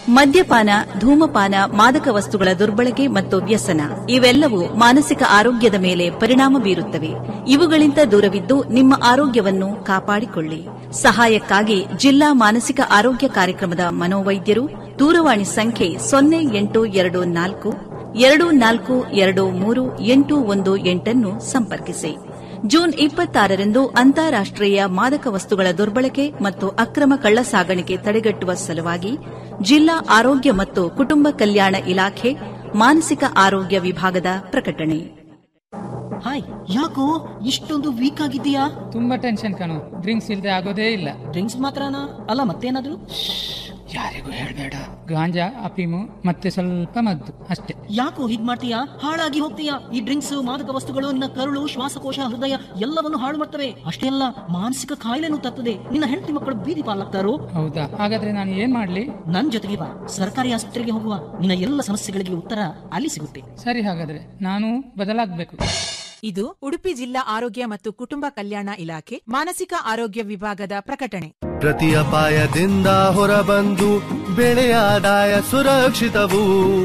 ಮದ್ಯಪಾನ ಧೂಮಪಾನ ಮಾದಕ ವಸ್ತುಗಳ ದುರ್ಬಳಕೆ ಮತ್ತು ವ್ಯಸನ ಇವೆಲ್ಲವೂ ಮಾನಸಿಕ ಆರೋಗ್ಯದ ಮೇಲೆ ಪರಿಣಾಮ ಬೀರುತ್ತವೆ ಇವುಗಳಿಂದ ದೂರವಿದ್ದು ನಿಮ್ಮ ಆರೋಗ್ಯವನ್ನು ಕಾಪಾಡಿಕೊಳ್ಳಿ ಸಹಾಯಕ್ಕಾಗಿ ಜಿಲ್ಲಾ ಮಾನಸಿಕ ಆರೋಗ್ಯ ಕಾರ್ಯಕ್ರಮದ ಮನೋವೈದ್ಯರು ದೂರವಾಣಿ ಸಂಖ್ಯೆ ಸೊನ್ನೆ ಎಂಟು ಎರಡು ನಾಲ್ಕು ಎರಡು ನಾಲ್ಕು ಎರಡು ಮೂರು ಎಂಟು ಒಂದು ಎಂಟನ್ನು ಸಂಪರ್ಕಿಸಿ ಜೂನ್ ಇಪ್ಪತ್ತಾರರಂದು ಅಂತಾರಾಷ್ಟೀಯ ಮಾದಕ ವಸ್ತುಗಳ ದುರ್ಬಳಕೆ ಮತ್ತು ಅಕ್ರಮ ಕಳ್ಳಸಾಗಣಿಕೆ ತಡೆಗಟ್ಟುವ ಸಲುವಾಗಿ ಜಿಲ್ಲಾ ಆರೋಗ್ಯ ಮತ್ತು ಕುಟುಂಬ ಕಲ್ಯಾಣ ಇಲಾಖೆ ಮಾನಸಿಕ ಆರೋಗ್ಯ ವಿಭಾಗದ ಪ್ರಕಟಣೆ ಹಾಯ್ ಯಾಕೋ ಇಷ್ಟೊಂದು ವೀಕ್ ಆಗಿದ್ದೀಯಾ ತುಂಬಾ ಟೆನ್ಷನ್ ಕಣು ಡ್ರಿಂಕ್ಸ್ ಇಲ್ದೆ ಆಗೋದೇ ಇಲ್ಲ ಡ್ರಿಂಕ್ಸ್ ಮಾತ್ರನಾ ಅಲ್ಲ ಮತ್ತೇನಾದ್ರು ಯಾರಿಗೂ ಹೇಳ್ಬೇಡ ಗಾಂಜಾ ಅಫೀಮು ಮತ್ತೆ ಸ್ವಲ್ಪ ಮದ್ದು ಅಷ್ಟೇ ಯಾಕೋ ಹೀಗ್ ಮಾಡ್ತೀಯಾ ಹಾಳಾಗಿ ಹೋಗ್ತೀಯಾ ಈ ಡ್ರಿಂಕ್ಸ್ ಮಾದಕ ವಸ್ತುಗಳು ನಿನ್ನ ಕರುಳು ಶ್ವಾಸಕೋಶ ಹೃದಯ ಎಲ್ಲವನ್ನು ಹಾಳು ಮಾಡ್ತವೆ ಅಷ್ಟೇ ಅಲ್ಲ ಮಾನಸಿಕ ಕಾಯಿಲೆನೂ ತರ್ತದೆ ನಿನ್ನ ಹೆಂಡತಿ ಮಕ್ಕಳು ಬೀದಿ ಪಾಲಾಗ್ತಾರೋ ಹೌದಾ ಹಾಗಾದ್ರೆ ನಾನು ಏನ್ ಮಾಡ್ಲಿ ನನ್ ಜೊತೆಗೆ ಬಾ ಸರ್ಕಾರಿ ಆಸ್ಪತ್ರೆಗೆ ಹೋಗುವ ನಿನ್ನ ಎಲ್ಲ ಸಮಸ್ಯೆಗಳಿಗೆ ಉತ್ತರ ಅಲ್ಲಿ ಸಿಗುತ್ತೆ ಸರಿ ಹಾಗಾದ್ರೆ ನಾನು ಬದಲಾಗ್ಬೇಕು ಇದು ಉಡುಪಿ ಜಿಲ್ಲಾ ಆರೋಗ್ಯ ಮತ್ತು ಕುಟುಂಬ ಕಲ್ಯಾಣ ಇಲಾಖೆ ಮಾನಸಿಕ ಆರೋಗ್ಯ ವಿಭಾಗದ ಪ್ರಕಟಣೆ ಪ್ರತಿ ಅಪಾಯದಿಂದ ಹೊರಬಂದು ಬೆಳೆಯ ಆದಾಯ ಸುರಕ್ಷಿತವು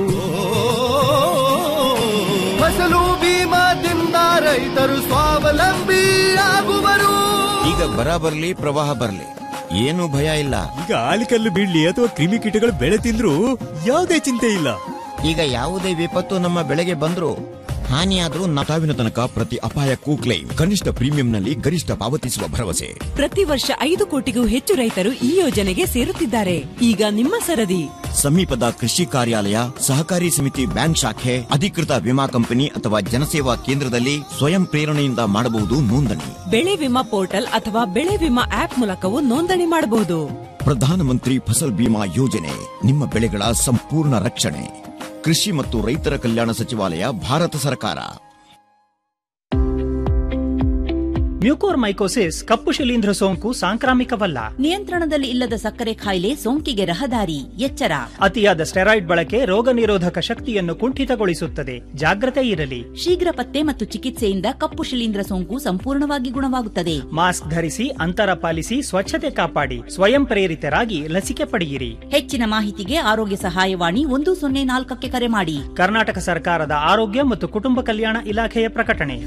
ಫಸಲು ಬೀಮಾದಿಂದ ರೈತರು ಸ್ವಾವಲಂಬಿ ಆಗುವರು ಈಗ ಬರ ಬರ್ಲಿ ಪ್ರವಾಹ ಬರ್ಲಿ ಏನು ಭಯ ಇಲ್ಲ ಈಗ ಆಲಿಕಲ್ಲು ಬೀಳ್ಲಿ ಅಥವಾ ಕ್ರಿಮಿಕೀಟಗಳು ಬೆಳೆ ತಿಂದ್ರು ಯಾವುದೇ ಚಿಂತೆ ಇಲ್ಲ ಈಗ ಯಾವುದೇ ವಿಪತ್ತು ನಮ್ಮ ಬೆಳೆಗೆ ಬಂದ್ರು ಹಾನಿಯಾದ್ರೂ ಸಾವಿನ ತನಕ ಪ್ರತಿ ಅಪಾಯಕ್ಕೂ ಕ್ಲೈಮ್ ಕನಿಷ್ಠ ಪ್ರೀಮಿಯಂನಲ್ಲಿ ಗರಿಷ್ಠ ಪಾವತಿಸುವ ಭರವಸೆ ಪ್ರತಿ ವರ್ಷ ಐದು ಕೋಟಿಗೂ ಹೆಚ್ಚು ರೈತರು ಈ ಯೋಜನೆಗೆ ಸೇರುತ್ತಿದ್ದಾರೆ ಈಗ ನಿಮ್ಮ ಸರದಿ ಸಮೀಪದ ಕೃಷಿ ಕಾರ್ಯಾಲಯ ಸಹಕಾರಿ ಸಮಿತಿ ಬ್ಯಾಂಕ್ ಶಾಖೆ ಅಧಿಕೃತ ವಿಮಾ ಕಂಪನಿ ಅಥವಾ ಜನಸೇವಾ ಕೇಂದ್ರದಲ್ಲಿ ಸ್ವಯಂ ಪ್ರೇರಣೆಯಿಂದ ಮಾಡಬಹುದು ನೋಂದಣಿ ಬೆಳೆ ವಿಮಾ ಪೋರ್ಟಲ್ ಅಥವಾ ಬೆಳೆ ವಿಮಾ ಆಪ್ ಮೂಲಕವೂ ನೋಂದಣಿ ಮಾಡಬಹುದು ಪ್ರಧಾನಮಂತ್ರಿ ಫಸಲ್ ಬಿಮಾ ಯೋಜನೆ ನಿಮ್ಮ ಬೆಳೆಗಳ ಸಂಪೂರ್ಣ ರಕ್ಷಣೆ ಕೃಷಿ ಮತ್ತು ರೈತರ ಕಲ್ಯಾಣ ಸಚಿವಾಲಯ ಭಾರತ ಸರ್ಕಾರ ಮ್ಯೂಕೋರ್ ಮೈಕೋಸಿಸ್ ಕಪ್ಪು ಶಿಲೀಂಧ್ರ ಸೋಂಕು ಸಾಂಕ್ರಾಮಿಕವಲ್ಲ ನಿಯಂತ್ರಣದಲ್ಲಿ ಇಲ್ಲದ ಸಕ್ಕರೆ ಕಾಯಿಲೆ ಸೋಂಕಿಗೆ ರಹದಾರಿ ಎಚ್ಚರ ಅತಿಯಾದ ಸ್ಟೆರಾಯ್ಡ್ ಬಳಕೆ ರೋಗ ನಿರೋಧಕ ಶಕ್ತಿಯನ್ನು ಕುಂಠಿತಗೊಳಿಸುತ್ತದೆ ಜಾಗ್ರತೆ ಇರಲಿ ಶೀಘ್ರ ಪತ್ತೆ ಮತ್ತು ಚಿಕಿತ್ಸೆಯಿಂದ ಕಪ್ಪು ಶಿಲೀಂಧ್ರ ಸೋಂಕು ಸಂಪೂರ್ಣವಾಗಿ ಗುಣವಾಗುತ್ತದೆ ಮಾಸ್ಕ್ ಧರಿಸಿ ಅಂತರ ಪಾಲಿಸಿ ಸ್ವಚ್ಛತೆ ಕಾಪಾಡಿ ಸ್ವಯಂ ಪ್ರೇರಿತರಾಗಿ ಲಸಿಕೆ ಪಡೆಯಿರಿ ಹೆಚ್ಚಿನ ಮಾಹಿತಿಗೆ ಆರೋಗ್ಯ ಸಹಾಯವಾಣಿ ಒಂದು ಸೊನ್ನೆ ನಾಲ್ಕಕ್ಕೆ ಕರೆ ಮಾಡಿ ಕರ್ನಾಟಕ ಸರ್ಕಾರದ ಆರೋಗ್ಯ ಮತ್ತು ಕುಟುಂಬ ಕಲ್ಯಾಣ ಇಲಾಖೆಯ ಪ್ರಕಟಣೆ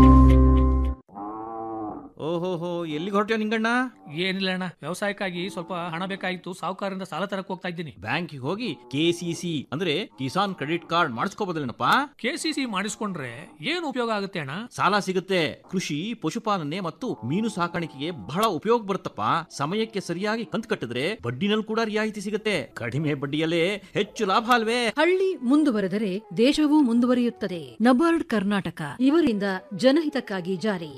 ಓಹೋಹೋ ಎಲ್ಲಿಗೆ ಹೊರಟ್ಯೋ ನಿಂಗಣ್ಣ ಏನಿಲ್ಲ ಅಣ್ಣ ವ್ಯವಸಾಯಕ್ಕಾಗಿ ಸ್ವಲ್ಪ ಹಣ ಬೇಕಾಗಿತ್ತು ಸಾಹುಕಾರರಿಂದ ಸಾಲ ತರಕ್ ಹೋಗ್ತಾ ಇದ್ದೀನಿ ಬ್ಯಾಂಕಿಗೆ ಹೋಗಿ ಕೆ ಸಿ ಸಿ ಅಂದ್ರೆ ಕಿಸಾನ್ ಕ್ರೆಡಿಟ್ ಕಾರ್ಡ್ ಮಾಡಿಸ್ಕೋಬೋದಲ್ಲೇನಪ್ಪ ಕೆ ಸಿ ಸಿ ಮಾಡಿಸ್ಕೊಂಡ್ರೆ ಏನು ಉಪಯೋಗ ಆಗುತ್ತೆ ಅಣ್ಣ ಸಾಲ ಸಿಗುತ್ತೆ ಕೃಷಿ ಪಶುಪಾಲನೆ ಮತ್ತು ಮೀನು ಸಾಕಾಣಿಕೆಗೆ ಬಹಳ ಉಪಯೋಗ ಬರುತ್ತಪ್ಪ ಸಮಯಕ್ಕೆ ಸರಿಯಾಗಿ ಕಂತು ಕಟ್ಟಿದ್ರೆ ಬಡ್ಡಿನಲ್ಲಿ ಕೂಡ ರಿಯಾಯಿತಿ ಸಿಗುತ್ತೆ ಕಡಿಮೆ ಬಡ್ಡಿಯಲ್ಲೇ ಹೆಚ್ಚು ಲಾಭ ಅಲ್ವೇ ಹಳ್ಳಿ ಮುಂದುವರೆದರೆ ದೇಶವೂ ಮುಂದುವರಿಯುತ್ತದೆ ನಬಾರ್ಡ್ ಕರ್ನಾಟಕ ಇವರಿಂದ ಜನಹಿತಕ್ಕಾಗಿ ಜಾರಿ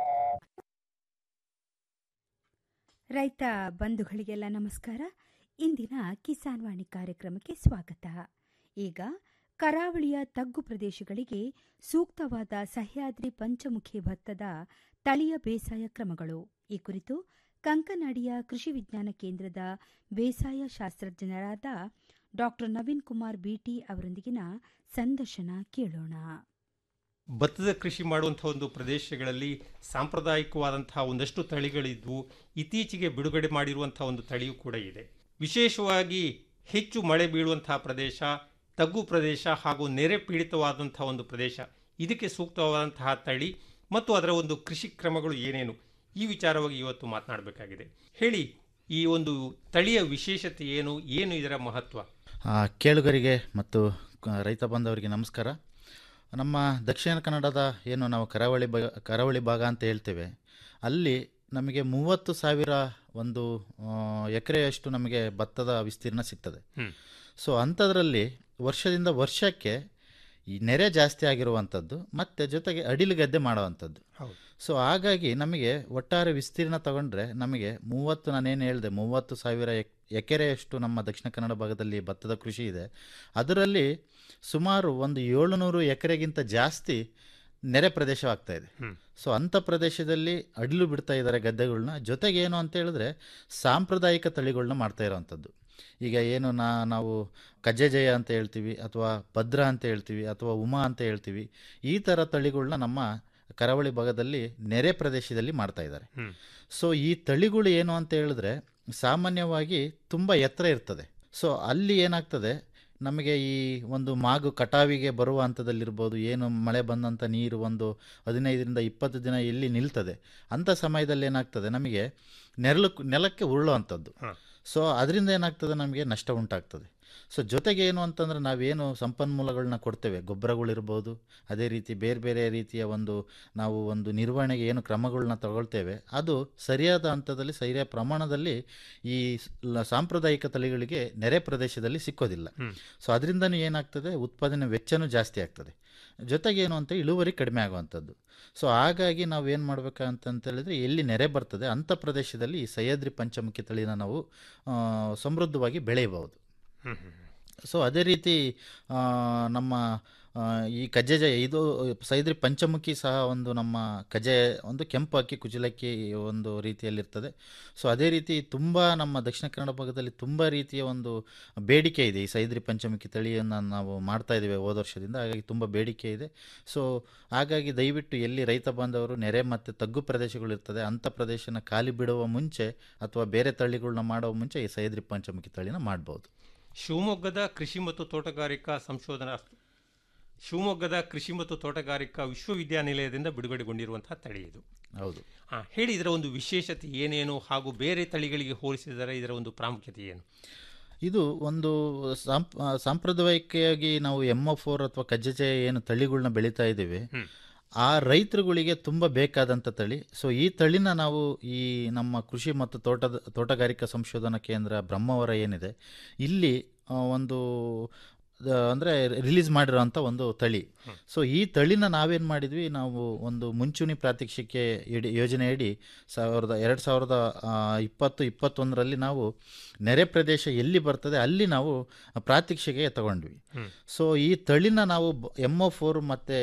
ರೈತ ಬಂಧುಗಳಿಗೆಲ್ಲ ನಮಸ್ಕಾರ ಇಂದಿನ ಕಿಸಾನ್ ವಾಣಿ ಕಾರ್ಯಕ್ರಮಕ್ಕೆ ಸ್ವಾಗತ ಈಗ ಕರಾವಳಿಯ ತಗ್ಗು ಪ್ರದೇಶಗಳಿಗೆ ಸೂಕ್ತವಾದ ಸಹ್ಯಾದ್ರಿ ಪಂಚಮುಖಿ ಭತ್ತದ ತಳಿಯ ಬೇಸಾಯ ಕ್ರಮಗಳು ಈ ಕುರಿತು ಕಂಕನಾಡಿಯ ಕೃಷಿ ವಿಜ್ಞಾನ ಕೇಂದ್ರದ ಬೇಸಾಯ ಶಾಸ್ತ್ರಜ್ಞರಾದ ಡಾ ನವೀನ್ ಕುಮಾರ್ ಬಿಟಿ ಅವರೊಂದಿಗಿನ ಸಂದರ್ಶನ ಕೇಳೋಣ ಭತ್ತದ ಕೃಷಿ ಮಾಡುವಂಥ ಒಂದು ಪ್ರದೇಶಗಳಲ್ಲಿ ಸಾಂಪ್ರದಾಯಿಕವಾದಂತಹ ಒಂದಷ್ಟು ತಳಿಗಳಿದ್ವು ಇತ್ತೀಚೆಗೆ ಬಿಡುಗಡೆ ಮಾಡಿರುವಂಥ ಒಂದು ತಳಿಯೂ ಕೂಡ ಇದೆ ವಿಶೇಷವಾಗಿ ಹೆಚ್ಚು ಮಳೆ ಬೀಳುವಂತಹ ಪ್ರದೇಶ ತಗ್ಗು ಪ್ರದೇಶ ಹಾಗೂ ನೆರೆ ಪೀಡಿತವಾದಂತಹ ಒಂದು ಪ್ರದೇಶ ಇದಕ್ಕೆ ಸೂಕ್ತವಾದಂತಹ ತಳಿ ಮತ್ತು ಅದರ ಒಂದು ಕೃಷಿ ಕ್ರಮಗಳು ಏನೇನು ಈ ವಿಚಾರವಾಗಿ ಇವತ್ತು ಮಾತನಾಡಬೇಕಾಗಿದೆ ಹೇಳಿ ಈ ಒಂದು ತಳಿಯ ವಿಶೇಷತೆ ಏನು ಏನು ಇದರ ಮಹತ್ವ ಆ, ಕೇಳುಗರಿಗೆ ಮತ್ತು ಕ- ರೈತ ಬಾಂಧವರಿಗೆ ನಮಸ್ಕಾರ ನಮ್ಮ ದಕ್ಷಿಣ ಕನ್ನಡದ ಏನು ನಾವು ಕರಾವಳಿ ಭಾಗ ಕರಾವಳಿ ಭಾಗ ಅಂತ ಹೇಳ್ತೇವೆ ಅಲ್ಲಿ ನಮಗೆ ಮೂವತ್ತು ಸಾವಿರ ಒಂದು ಆ, ಎಕರೆಯಷ್ಟು ನಮಗೆ ಭತ್ತದ ವಿಸ್ತೀರ್ಣ ಸಿಗ್ತದೆ ಹ್ಮ್. ಸೊ ಅಂಥದ್ರಲ್ಲಿ ವರ್ಷದಿಂದ ವರ್ಷಕ್ಕೆ ಈ ನೆರೆ ಜಾಸ್ತಿ ಆಗಿರುವಂಥದ್ದು ಮತ್ತು ಜೊತೆಗೆ ಅಡಿಲು ಗದ್ದೆ ಮಾಡುವಂಥದ್ದು ಹೌದು. ಸೊ ಹಾಗಾಗಿ ನಮಗೆ ಒಟ್ಟಾರೆ ವಿಸ್ತೀರ್ಣ ತಗೊಂಡ್ರೆ ನಮಗೆ ಮೂವತ್ತು ನಾನೇನು ಹೇಳಿದೆ ಮೂವತ್ತು ಸಾವಿರ ಎಕ್ ಎಕರೆಯಷ್ಟು ನಮ್ಮ ದಕ್ಷಿಣ ಕನ್ನಡ ಭಾಗದಲ್ಲಿ ಭತ್ತದ ಕೃಷಿ ಇದೆ ಅದರಲ್ಲಿ ಸುಮಾರು ಒಂದು ಏಳುನೂರು ಎಕರೆಗಿಂತ ಜಾಸ್ತಿ ನೆರೆ ಪ್ರದೇಶವಾಗ್ತಾ ಇದೆ ಹ್ಮ್. ಸೊ ಅಂಥ ಪ್ರದೇಶದಲ್ಲಿ ಅಡಿಲು ಬಿಡ್ತಾ ಇದ್ದಾರೆ ಗದ್ದೆಗಳನ್ನ ಜೊತೆಗೆ ಏನು ಅಂತ ಹೇಳಿದ್ರೆ ಸಾಂಪ್ರದಾಯಿಕ ತಳಿಗಳನ್ನ ಮಾಡ್ತಾ ಇರೋವಂಥದ್ದು ಈಗ ಏನು ನಾ ನಾವು ಕಜ್ಜೆಜಯ ಅಂತ ಹೇಳ್ತೀವಿ ಅಥವಾ ಭದ್ರ ಅಂತ ಹೇಳ್ತೀವಿ ಅಥವಾ ಉಮಾ ಅಂತ ಹೇಳ್ತೀವಿ ಈ ಥರ ತಳಿಗಳನ್ನ ನಮ್ಮ ಕರಾವಳಿ ಭಾಗದಲ್ಲಿ ನೆರೆ ಪ್ರದೇಶದಲ್ಲಿ ಮಾಡ್ತಾ ಇದ್ದಾರೆ ಹ್ಮ್. ಸೊ ಈ ತಳಿಗಳು ಏನು ಅಂತ ಹೇಳಿದ್ರೆ ಸಾಮಾನ್ಯವಾಗಿ ತುಂಬ ಎತ್ತರ ಇರ್ತದೆ ಸೊ ಅಲ್ಲಿ ಏನಾಗ್ತದೆ ನಮಗೆ ಈ ಒಂದು ಮಾಗು ಕಟಾವಿಗೆ ಬರುವ ಹಂತದಲ್ಲಿರ್ಬೋದು ಏನು ಮಳೆ ಬಂದಂಥ ನೀರು ಒಂದು ಹದಿನೈದರಿಂದ ಇಪ್ಪತ್ತು ದಿನ ಎಲ್ಲಿ ನಿಲ್ತದೆ ಅಂಥ ಸಮಯದಲ್ಲಿ ಏನಾಗ್ತದೆ ನಮಗೆ ನೆರಳು ನೆಲಕ್ಕೆ ಉರುಳುವಂಥದ್ದು ಸೊ ಅದರಿಂದ ಏನಾಗ್ತದೆ ನಮಗೆ ನಷ್ಟ ಉಂಟಾಗ್ತದೆ ಸೊ ಜೊತೆಗೆ ಏನು ಅಂತಂದರೆ ನಾವೇನು ಸಂಪನ್ಮೂಲಗಳನ್ನ ಕೊಡ್ತೇವೆ ಗೊಬ್ಬರಗಳಿರ್ಬೋದು ಅದೇ ರೀತಿ ಬೇರೆ ಬೇರೆ ರೀತಿಯ ಒಂದು ನಾವು ಒಂದು ನಿರ್ವಹಣೆಗೆ ಏನು ಕ್ರಮಗಳನ್ನ ತಗೊಳ್ತೇವೆ ಅದು ಸರಿಯಾದ ಹಂತದಲ್ಲಿ ಸರಿಯಾದ ಪ್ರಮಾಣದಲ್ಲಿ ಈ ಸ್- ಲ- ಸಾಂಪ್ರದಾಯಿಕ ತಳಿಗಳಿಗೆ ನೆರೆ ಪ್ರದೇಶದಲ್ಲಿ ಸಿಕ್ಕೋದಿಲ್ಲ ಸೊ ಅದರಿಂದನೂ ಏನಾಗ್ತದೆ ಉತ್ಪಾದನೆ ವೆಚ್ಚನೂ ಜಾಸ್ತಿ ಆಗ್ತದೆ ಜೊತೆಗೆ ಏನು ಅಂತ ಇಳುವರಿ ಕಡಿಮೆ ಆಗುವಂಥದ್ದು ಸೊ ಹಾಗಾಗಿ ನಾವು ಏನು ಮಾಡ್ಬೇಕಂತ ಹೇಳಿದ್ರೆ ಎಲ್ಲಿ ನೆರೆ ಬರ್ತದೆ ಅಂಥ ಪ್ರದೇಶದಲ್ಲಿ ಈ ಸಹ್ಯಾದ್ರಿ ಪಂಚಮುಖಿ ತಳಿನ ನಾವು ಆ, ಸಮೃದ್ಧವಾಗಿ ಬೆಳೆಯಬಹುದು ಸೊ ಅದೇ ರೀತಿ ಆ, ನಮ್ಮ ಆ, ಈ ಕಜ್ಜೆಜಯ ಇದು ಸೈದ್ರಿ ಪಂಚಮುಖಿ ಸಹ ಒಂದು ನಮ್ಮ ಕಜೆ ಒಂದು ಕೆಂಪು ಅಕ್ಕಿ ಕುಚಲಕ್ಕಿ ಒಂದು ರೀತಿಯಲ್ಲಿರ್ತದೆ ಸೊ ಅದೇ ರೀತಿ ತುಂಬ ನಮ್ಮ ದಕ್ಷಿಣ ಕನ್ನಡ ಭಾಗದಲ್ಲಿ ತುಂಬ ರೀತಿಯ ಒಂದು ಬೇಡಿಕೆ ಇದೆ ಈ ಸೈದ್ರಿ ಪಂಚಮುಖಿ ತಳಿಯನ್ನು ನಾವು ಮಾಡ್ತಾ ಇದ್ದೇವೆ ಹೋದ ವರ್ಷದಿಂದ ಹಾಗಾಗಿ ತುಂಬ ಬೇಡಿಕೆ ಇದೆ ಸೊ ಹಾಗಾಗಿ ದಯವಿಟ್ಟು ಎಲ್ಲಿ ರೈತ ಬಾಂಧವರು ನೆರೆ ಮತ್ತು ತಗ್ಗು ಪ್ರದೇಶಗಳಿರ್ತದೆ ಅಂಥ ಪ್ರದೇಶನ ಖಾಲಿ ಬಿಡುವ ಮುಂಚೆ ಅಥವಾ ಬೇರೆ ತಳಿಗಳನ್ನ ಮಾಡುವ ಮುಂಚೆ ಈ ಸೈದ್ರಿ ಪಂಚಮುಖಿ ತಳಿನ ಮಾಡ್ಬೋದು ಶಿವಮೊಗ್ಗದ ಕೃಷಿ ಮತ್ತು ತೋಟಗಾರಿಕಾ ಸಂಶೋಧನಾ ಶಿವಮೊಗ್ಗದ ಕೃಷಿ ಮತ್ತು ತೋಟಗಾರಿಕಾ ವಿಶ್ವವಿದ್ಯಾನಿಲಯದಿಂದ ಬಿಡುಗಡೆಗೊಂಡಿರುವಂತಹ ತಳಿ ಇದು ಹೌದು ಆ, ಹೇಳಿ ಇದರ ಒಂದು ವಿಶೇಷತೆ ಏನೇನು ಹಾಗೂ ಬೇರೆ ತಳಿಗಳಿಗೆ ಹೋಲಿಸಿದರೆ ಇದರ ಒಂದು ಪ್ರಾಮುಖ್ಯತೆ ಏನು ಇದು ಒಂದು ಸಾಂಪ್ ಆ, ಸಾಂಪ್ರದಾಯಿಕವಾಗಿ ನಾವು ಎಮ್ ಎಫ್ ಫೋರ್ ಅಥವಾ ಕಜ್ಜಜೆ ಏನು ತಳಿಗಳನ್ನ ಬೆಳೀತಾ ಇದ್ದೀವಿ ಆ ರೈತರುಗಳಿಗೆ ತುಂಬ ಬೇಕಾದಂಥ ತಳಿ ಸೊ ಈ ತಳಿನ ನಾವು ಈ ನಮ್ಮ ಕೃಷಿ ಮತ್ತು ತೋಟದ ತೋಟಗಾರಿಕಾ ಸಂಶೋಧನಾ ಕೇಂದ್ರ ಬ್ರಹ್ಮಾವರ ಏನಿದೆ ಇಲ್ಲಿ ಆ, ಒಂದು ಅಂದರೆ ರಿಲೀಸ್ ಮಾಡಿರೋಂಥ ಒಂದು ತಳಿ ಸೊ ಈ ತಳಿನ ನಾವೇನು ಮಾಡಿದ್ವಿ ನಾವು ಒಂದು ಮುಂಚೂಣಿ ಪ್ರಾತ್ಯಕ್ಷಿಕೆ ಇಡಿ ಯೋಜನೆಯಡಿ ಸಾವಿರದ ಎರಡು ಸಾವಿರದ ಆ, ಇಪ್ಪತ್ತು ಇಪ್ಪತ್ತೊಂದರಲ್ಲಿ ನಾವು ನೆರೆ ಪ್ರದೇಶ ಎಲ್ಲಿ ಬರ್ತದೆ ಅಲ್ಲಿ ನಾವು ಪ್ರಾತ್ಯಕ್ಷಿಕೆಗೆ ತಗೊಂಡ್ವಿ ಸೊ ಈ ತಳಿನ ನಾವು ಎಮ್ ಒ ಫೋರ್ ಮತ್ತು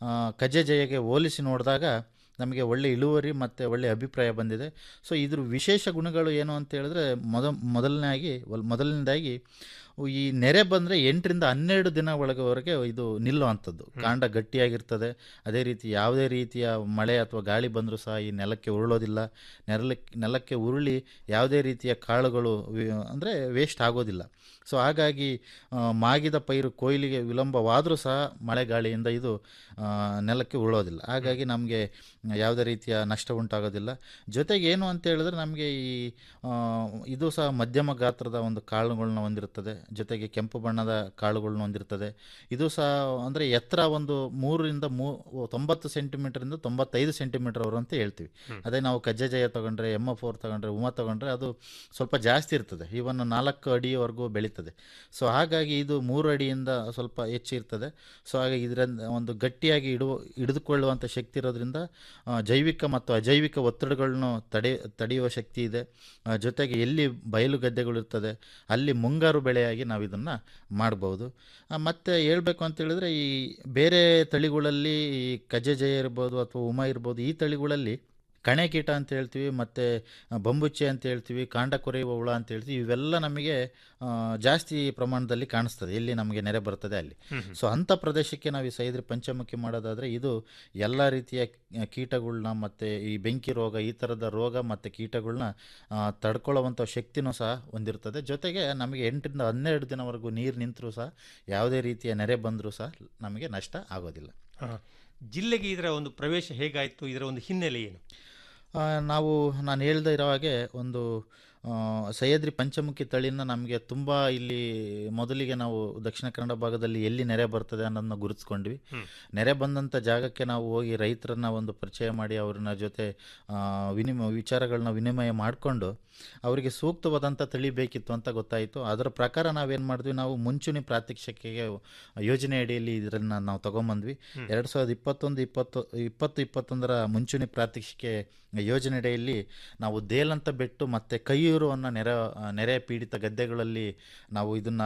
ಕಜೆ ಜಯಗೆ ಹೋಲಿಸಿ ನೋಡಿದಾಗ ನಮಗೆ ಒಳ್ಳೆ ಇಳುವರಿ ಮತ್ತು ಒಳ್ಳೆ ಅಭಿಪ್ರಾಯ ಬಂದಿದೆ ಸೊ ಇದ್ರ ವಿಶೇಷ ಗುಣಗಳು ಏನು ಅಂತ ಹೇಳಿದ್ರೆ ಮೊದ ಮೊದಲನೇದಾಗಿ ಮೊದಲನೇದಾಗಿ ಈ ನೆರೆ ಬಂದರೆ ಎಂಟರಿಂದ ಹನ್ನೆರಡು ದಿನ ಒಳಗವರೆಗೆ ಇದು ನಿಲ್ಲುವಂಥದ್ದು ಕಾಂಡ ಗಟ್ಟಿಯಾಗಿರ್ತದೆ ಅದೇ ರೀತಿ ಯಾವುದೇ ರೀತಿಯ ಮಳೆ ಅಥವಾ ಗಾಳಿ ಬಂದರೂ ಸಹ ಈ ನೆಲಕ್ಕೆ ಉರುಳೋದಿಲ್ಲ ನೆಲಕ್ಕೆ ನೆಲಕ್ಕೆ ಉರುಳಿ ಯಾವುದೇ ರೀತಿಯ ಕಾಳುಗಳು ಅಂದರೆ ವೇಸ್ಟ್ ಆಗೋದಿಲ್ಲ ಸೊ ಹಾಗಾಗಿ ಆ, ಮಾಗಿದ ಪೈರು ಕೊಯ್ಲಿಗೆ ವಿಳಂಬವಾದರೂ ಸಹ ಮಳೆ ಗಾಳಿಯಿಂದ ಇದು ಆ, ನೆಲಕ್ಕೆ ಉರುಳೋದಿಲ್ಲ ಹಾಗಾಗಿ ನಮಗೆ ಯಾವುದೇ ರೀತಿಯ ನಷ್ಟ ಉಂಟಾಗೋದಿಲ್ಲ ಜೊತೆಗೆ ಏನು ಅಂತ ಹೇಳಿದ್ರೆ ನಮಗೆ ಈ ಆ, ಇದು ಸಹ ಮಧ್ಯಮ ಗಾತ್ರದ ಒಂದು ಕಾಳುಗಳನ್ನ ಹೊಂದಿರುತ್ತದೆ ಜೊತೆಗೆ ಕೆಂಪು ಬಣ್ಣದ ಕಾಳುಗಳನ್ನ ಹೊಂದಿರ್ತದೆ ಇದು ಸಹ ಅಂದರೆ ಎತ್ತರ ಒಂದು ಮೂರರಿಂದ ಮೂ ತೊಂಬತ್ತು ಸೆಂಟಿಮೀಟರಿಂದ ತೊಂಬತ್ತೈದು ಸೆಂಟಿಮೀಟರ್ ಅಂತ ಹೇಳ್ತೀವಿ ಅದೇ ನಾವು ಕಜ್ಜಜಯ ತಗೊಂಡ್ರೆ ಎಮ್ ಎಫ್ ಫೋರ್ ತಗೊಂಡ್ರೆ ಉಮಾ ತಗೊಂಡ್ರೆ ಅದು ಸ್ವಲ್ಪ ಜಾಸ್ತಿ ಇರ್ತದೆ ಇವನ್ ನಾಲ್ಕು ಅಡಿಯವರೆಗೂ ಬೆಳೀತದೆ ಸೊ ಹಾಗಾಗಿ ಇದು ಮೂರು ಅಡಿಯಿಂದ ಸ್ವಲ್ಪ ಹೆಚ್ಚು ಇರ್ತದೆ ಸೊ ಹಾಗಾಗಿ ಇದರಿಂದ ಒಂದು ಗಟ್ಟಿಯಾಗಿ ಇಡುವ ಹಿಡಿದುಕೊಳ್ಳುವಂಥ ಶಕ್ತಿ ಇರೋದ್ರಿಂದ ಆ, ಜೈವಿಕ ಮತ್ತು ಅಜೈವಿಕ ಒತ್ತಡಗಳನ್ನು ತಡೆ ತಡೆಯುವ ಶಕ್ತಿ ಇದೆ ಆ, ಜೊತೆಗೆ ಎಲ್ಲಿ ಬಯಲು ಗದ್ದೆಗಳಿರ್ತದೆ ಅಲ್ಲಿ ಮುಂಗಾರು ಬೆಳೆಯಾಗಿ ನಾವು ಇದನ್ನು ಮಾಡ್ಬೋದು ಆ, ಮತ್ತೆ ಹೇಳ್ಬೇಕು ಅಂತ ಹೇಳಿದ್ರೆ ಈ ಬೇರೆ ತಳಿಗಳಲ್ಲಿ ಈ ಕಜೆ ಜಯ ಇರ್ಬೋದು ಅಥವಾ ಉಮಾ ಇರ್ಬೋದು ಈ ತಳಿಗಳಲ್ಲಿ ಕಣೆ ಕೀಟ ಅಂತ ಹೇಳ್ತೀವಿ ಮತ್ತು ಬಂಬುಚ್ಚೆ ಅಂತ ಹೇಳ್ತೀವಿ ಕಾಂಡ ಕೊರೆಯುವ ಹುಳ ಅಂತ ಹೇಳ್ತೀವಿ ಇವೆಲ್ಲ ನಮಗೆ ಆ, ಜಾಸ್ತಿ ಪ್ರಮಾಣದಲ್ಲಿ ಕಾಣಿಸ್ತದೆ ಎಲ್ಲಿ ನಮಗೆ ನೆರೆ ಬರ್ತದೆ ಅಲ್ಲಿ ಸೊ ಅಂಥ ಪ್ರದೇಶಕ್ಕೆ ನಾವು ಈ ಸೈದ್ರಿ ಪಂಚಮುಖಿ ಮಾಡೋದಾದರೆ ಇದು ಎಲ್ಲ ರೀತಿಯ ಕೀಟಗಳನ್ನ ಮತ್ತು ಈ ಬೆಂಕಿ ರೋಗ ಈ ಥರದ ರೋಗ ಮತ್ತು ಕೀಟಗಳನ್ನ ತಡ್ಕೊಳ್ಳುವಂಥ ಶಕ್ತಿನೂ ಸಹ ಹೊಂದಿರ್ತದೆ ಜೊತೆಗೆ ನಮಗೆ ಎಂಟರಿಂದ ಹನ್ನೆರಡು ದಿನವರೆಗೂ ನೀರು ನಿಂತರೂ ಸಹ ಯಾವುದೇ ರೀತಿಯ ನೆರೆ ಬಂದರೂ ಸಹ ನಮಗೆ ನಷ್ಟ ಆಗೋದಿಲ್ಲ ಆ, ಜಿಲ್ಲೆಗೆ ಇದರ ಒಂದು ಪ್ರವೇಶ ಹೇಗಾಯಿತು ಇದರ ಒಂದು ಹಿನ್ನೆಲೆ ಏನು ಆ, ನಾವು ನಾನು ಹೇಳ್ದೆ ಇರೋ ಹಾಗೆ ಒಂದು ಆ, ಸಹ್ಯಾದ್ರಿ ಪಂಚಮುಖಿ ತಳಿನ ನಮಗೆ ತುಂಬ ಇಲ್ಲಿ ಮೊದಲಿಗೆ ನಾವು ದಕ್ಷಿಣ ಕನ್ನಡ ಭಾಗದಲ್ಲಿ ಎಲ್ಲಿ ನೆರೆ ಬರ್ತದೆ ಅನ್ನೋದನ್ನ ಗುರುತಿಸ್ಕೊಂಡ್ವಿ ನೆರೆ ಬಂದಂಥ ಜಾಗಕ್ಕೆ ನಾವು ಹೋಗಿ ರೈತರನ್ನ ಒಂದು ಪರಿಚಯ ಮಾಡಿ ಅವ್ರನ್ನ ಜೊತೆ ಆ, ವಿನಿಮಯ ವಿಚಾರಗಳನ್ನ ವಿನಿಮಯ ಮಾಡಿಕೊಂಡು ಅವರಿಗೆ ಸೂಕ್ತವಾದಂಥ ತಳಿ ಬೇಕಿತ್ತು ಅಂತ ಗೊತ್ತಾಯಿತು ಅದರ ಪ್ರಕಾರ ನಾವೇನು ಮಾಡಿದ್ವಿ ನಾವು ಮುಂಚೂಣಿ ಪ್ರಾತ್ಯಕ್ಷಿಕೆಗೆ ಯೋಜನೆ ಅಡಿಯಲ್ಲಿ ಇದನ್ನು ನಾವು ತಗೊಂಬಂದ್ವಿ ಎರಡು ಸಾವಿರದ ಇಪ್ಪತ್ತೊಂದು ಇಪ್ಪತ್ತು ಇಪ್ಪತ್ತು ಇಪ್ಪತ್ತೊಂದರ ಮುಂಚೂಣಿ ಪ್ರಾತ್ಯಕ್ಷಿಕೆ ಯೋಜನೆ ಅಡಿಯಲ್ಲಿ ನಾವು ದೇಲಂತ ಬೆಟ್ಟು ಮತ್ತು ಕೈಯೂರು ಅನ್ನೋ ನೆರೆ ನೆರೆ ಪೀಡಿತ ಗದ್ದೆಗಳಲ್ಲಿ ನಾವು ಇದನ್ನು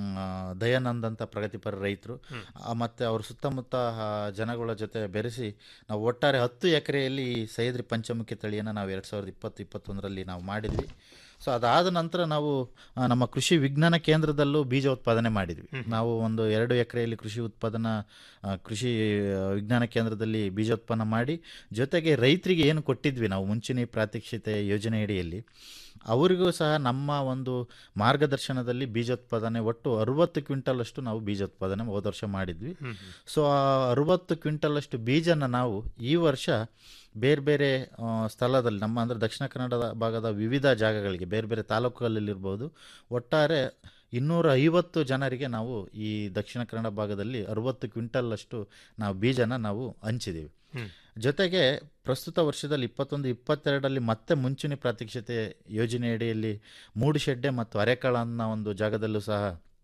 ದಯಾನಂದ್ ಅಂತ ಪ್ರಗತಿಪರ ರೈತರು ಮತ್ತು ಅವ್ರ ಸುತ್ತಮುತ್ತ ಆ, ಜನಗಳ ಜೊತೆ ಬೆರೆಸಿ ನಾವು ಒಟ್ಟಾರೆ ಹತ್ತು ಎಕರೆಯಲ್ಲಿ ಈ ಸಹ್ಯಾದ್ರಿ ಪಂಚಮುಖಿ ತಳಿಯನ್ನು ನಾವು ಎರಡು ಸಾವಿರದ ಇಪ್ಪತ್ತು ಇಪ್ಪತ್ತೊಂದರಲ್ಲಿ ನಾವು ಮಾಡಿದ್ವಿ ಸೊ ಅದಾದ ನಂತರ ನಾವು ಆ, ನಮ್ಮ ಕೃಷಿ ವಿಜ್ಞಾನ ಕೇಂದ್ರದಲ್ಲೂ ಬೀಜ ಉತ್ಪಾದನೆ ಮಾಡಿದ್ವಿ ನಾವು ಒಂದು ಎರಡು ಎಕರೆಯಲ್ಲಿ ಕೃಷಿ ಉತ್ಪಾದನಾ ಆ, ಕೃಷಿ ಆ, ವಿಜ್ಞಾನ ಕೇಂದ್ರದಲ್ಲಿ ಬೀಜ ಉತ್ಪನ್ನ ಮಾಡಿ ಜೊತೆಗೆ ರೈತರಿಗೆ ಏನು ಕೊಟ್ಟಿದ್ವಿ ನಾವು ಮುಂಚಿನ ಈ ಪ್ರಾತ್ಯಕ್ಷಿತೆ ಯೋಜನೆ ಅಡಿಯಲ್ಲಿ ಅವರಿಗೂ ಸಹ ನಮ್ಮ ಒಂದು ಮಾರ್ಗದರ್ಶನದಲ್ಲಿ ಬೀಜೋತ್ಪಾದನೆ ಒಟ್ಟು ಅರುವತ್ತು ಕ್ವಿಂಟಲ್ ಅಷ್ಟು ನಾವು ಬೀಜೋತ್ಪಾದನೆ ಹೋದ ವರ್ಷ ಮಾಡಿದ್ವಿ ಸೊ ಆ ಅರುವತ್ತು ಕ್ವಿಂಟಲ್ ಅಷ್ಟು ಬೀಜನ ನಾವು ಈ ವರ್ಷ ಬೇರೆ ಬೇರೆ ಆ, ಸ್ಥಳದಲ್ಲಿ ನಮ್ಮ ಅಂದರೆ ದಕ್ಷಿಣ ಕನ್ನಡದ ಭಾಗದ ವಿವಿಧ ಜಾಗಗಳಿಗೆ ಬೇರೆ ಬೇರೆ ತಾಲೂಕುಗಳಲ್ಲಿರ್ಬೋದು ಒಟ್ಟಾರೆ ಇನ್ನೂರ ಐವತ್ತು ಜನರಿಗೆ ನಾವು ಈ ದಕ್ಷಿಣ ಕನ್ನಡ ಭಾಗದಲ್ಲಿ ಅರುವತ್ತು ಕ್ವಿಂಟಲ್ ಅಷ್ಟು ನಾವು ಬೀಜನ ನಾವು ಹಂಚಿದ್ದೀವಿ ಜೊತೆಗೆ ಪ್ರಸ್ತುತ ವರ್ಷದಲ್ಲಿ ಇಪ್ಪತ್ತೊಂದು ಇಪ್ಪತ್ತೆರಡರಲ್ಲಿ ಮತ್ತೆ ಮುಂಚೂಣಿ ಪ್ರಾತ್ಯಕ್ಷಿತೆ ಯೋಜನೆ ಅಡಿಯಲ್ಲಿ ಮೂಡುಶೆಡ್ಡೆ ಮತ್ತು ಅರೆಕಾಳ ಅನ್ನೋ ಒಂದು ಜಾಗದಲ್ಲೂ ಸಹ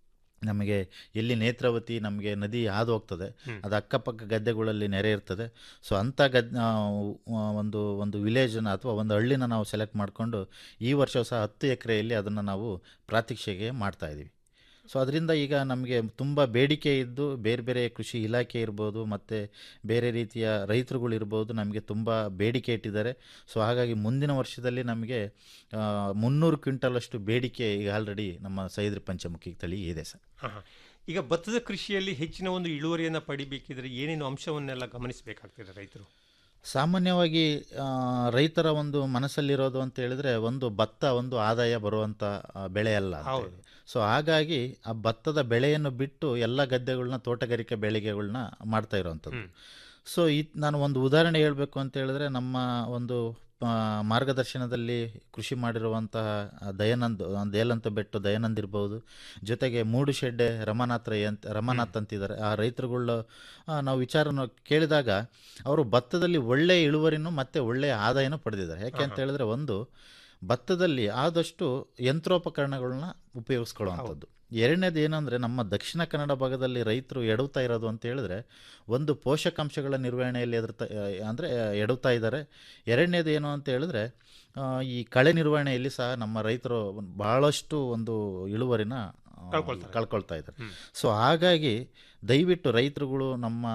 ನಮಗೆ ಎಲ್ಲಿ ನೇತ್ರಾವತಿ ನಮಗೆ ನದಿ ಹಾದು ಹೋಗ್ತದೆ ಅದು ಅಕ್ಕಪಕ್ಕ ಗದ್ದೆಗಳಲ್ಲಿ ನೆರೆ ಇರ್ತದೆ ಸೊ ಅಂಥ ಗದ್ ಆ, ಒಂದು ಒಂದು ವಿಲೇಜನ್ನ ಅಥವಾ ಒಂದು ಹಳ್ಳಿನ ನಾವು ಸೆಲೆಕ್ಟ್ ಮಾಡಿಕೊಂಡು ಈ ವರ್ಷ ಸಹ ಹತ್ತು ಎಕರೆಯಲ್ಲಿ ಅದನ್ನು ನಾವು ಪ್ರಾತ್ಯಕ್ಷಿಕೆ ಮಾಡ್ತಾ ಇದ್ದೀವಿ ಸೊ ಅದರಿಂದ ಈಗ ನಮಗೆ ತುಂಬ ಬೇಡಿಕೆ ಇದ್ದು ಬೇರೆ ಬೇರೆ ಕೃಷಿ ಇಲಾಖೆ ಇರ್ಬೋದು ಮತ್ತು ಬೇರೆ ರೀತಿಯ ರೈತರುಗಳಿರ್ಬೋದು ನಮಗೆ ತುಂಬ ಬೇಡಿಕೆ ಇಟ್ಟಿದ್ದಾರೆ ಸೊ ಹಾಗಾಗಿ ಮುಂದಿನ ವರ್ಷದಲ್ಲಿ ನಮಗೆ ಆ, ಮುನ್ನೂರು ಕ್ವಿಂಟಲ್ ಅಷ್ಟು ಬೇಡಿಕೆ ಈಗ ಆಲ್ರೆಡಿ ನಮ್ಮ ಸಹ್ಯಾದ್ರಿ ಪಂಚಮುಖಿ ತಳಿ ಇದೆ ಸರ್ ಆಹಾ. ಈಗ ಭತ್ತದ ಕೃಷಿಯಲ್ಲಿ ಹೆಚ್ಚಿನ ಒಂದು ಇಳುವರಿಯನ್ನು ಪಡಿಬೇಕಿದ್ರೆ ಏನೇನು ಅಂಶವನ್ನೆಲ್ಲ ಗಮನಿಸಬೇಕಾಗ್ತದೆ ರೈತರು ಸಾಮಾನ್ಯವಾಗಿ ಆ, ರೈತರ ಒಂದು ಮನಸ್ಸಲ್ಲಿರೋದು ಅಂತ ಹೇಳಿದ್ರೆ ಒಂದು ಭತ್ತ ಒಂದು ಆದಾಯ ಬರುವಂಥ ಆ, ಬೆಳೆ ಅಲ್ಲ ಅಂತ ಹೇಳಿ. ಸೊ ಹಾಗಾಗಿ ಆ ಭತ್ತದ ಬೆಳೆಯನ್ನು ಬಿಟ್ಟು ಎಲ್ಲ ಗದ್ದೆಗಳನ್ನ ತೋಟಗಾರಿಕೆ ಬೆಳೆಗೆಗಳನ್ನ ಮಾಡ್ತಾ ಇರೋವಂಥದ್ದು ಸೊ ಈ ನಾನು ಒಂದು ಉದಾಹರಣೆ ಹೇಳಬೇಕು ಅಂತ ಹೇಳಿದ್ರೆ ನಮ್ಮ ಒಂದು ಆ, ಮಾರ್ಗದರ್ಶನದಲ್ಲಿ ಕೃಷಿ ಮಾಡಿರುವಂತಹ ಆ, ದಯಾನಂದ್ ಆ, ದೇಲಂತ ಬೆಟ್ಟು ದಯಾನಂದ್ ಇರ್ಬೋದು ಜೊತೆಗೆ ಮೂಡುಶೆಡ್ಡೆ ರಮನಾಥ್ ರೈ ಅಂತ ರಮನಾಥ್ ಅಂತಿದ್ದಾರೆ ಆ ರೈತರುಗಳ ಆ, ನಾವು ವಿಚಾರನ ಕೇಳಿದಾಗ ಅವರು ಭತ್ತದಲ್ಲಿ ಒಳ್ಳೆಯ ಇಳುವರಿನೂ ಮತ್ತು ಒಳ್ಳೆಯ ಆದಾಯನೂ ಪಡೆದಿದ್ದಾರೆ ಯಾಕೆ ಅಂತ ಹೇಳಿದ್ರೆ ಒಂದು ಭತ್ತದಲ್ಲಿ ಆದಷ್ಟು ಯಂತ್ರೋಪಕರಣಗಳನ್ನ ಉಪಯೋಗಿಸ್ಕೊಳ್ಳುವಂಥದ್ದು ಎರಡನೇದು ಏನಂದರೆ ನಮ್ಮ ದಕ್ಷಿಣ ಕನ್ನಡ ಭಾಗದಲ್ಲಿ ರೈತರು ಎಡುತ್ತಾ ಇರೋದು ಅಂತ ಹೇಳಿದ್ರೆ ಒಂದು ಪೋಷಕಾಂಶಗಳ ನಿರ್ವಹಣೆಯಲ್ಲಿ ಎದುರ್ತಾ ಅಂದರೆ ಎಡುತ್ತಾ ಇದ್ದಾರೆ ಎರಡನೇದು ಏನು ಅಂತ ಹೇಳಿದ್ರೆ ಆ, ಈ ಕಳೆ ನಿರ್ವಹಣೆಯಲ್ಲಿ ಸಹ ನಮ್ಮ ರೈತರು ಒಂದು ಬಹಳಷ್ಟು ಒಂದು ಇಳುವರಿನ ಆ, ಕಳ್ಕೊಳ್ತಾರೆ. ಕಳ್ಕೊಳ್ತಾ ಇದ್ದಾರೆ ಸೊ ಹಾಗಾಗಿ ದಯವಿಟ್ಟು ರೈತರುಗಳು ನಮ್ಮ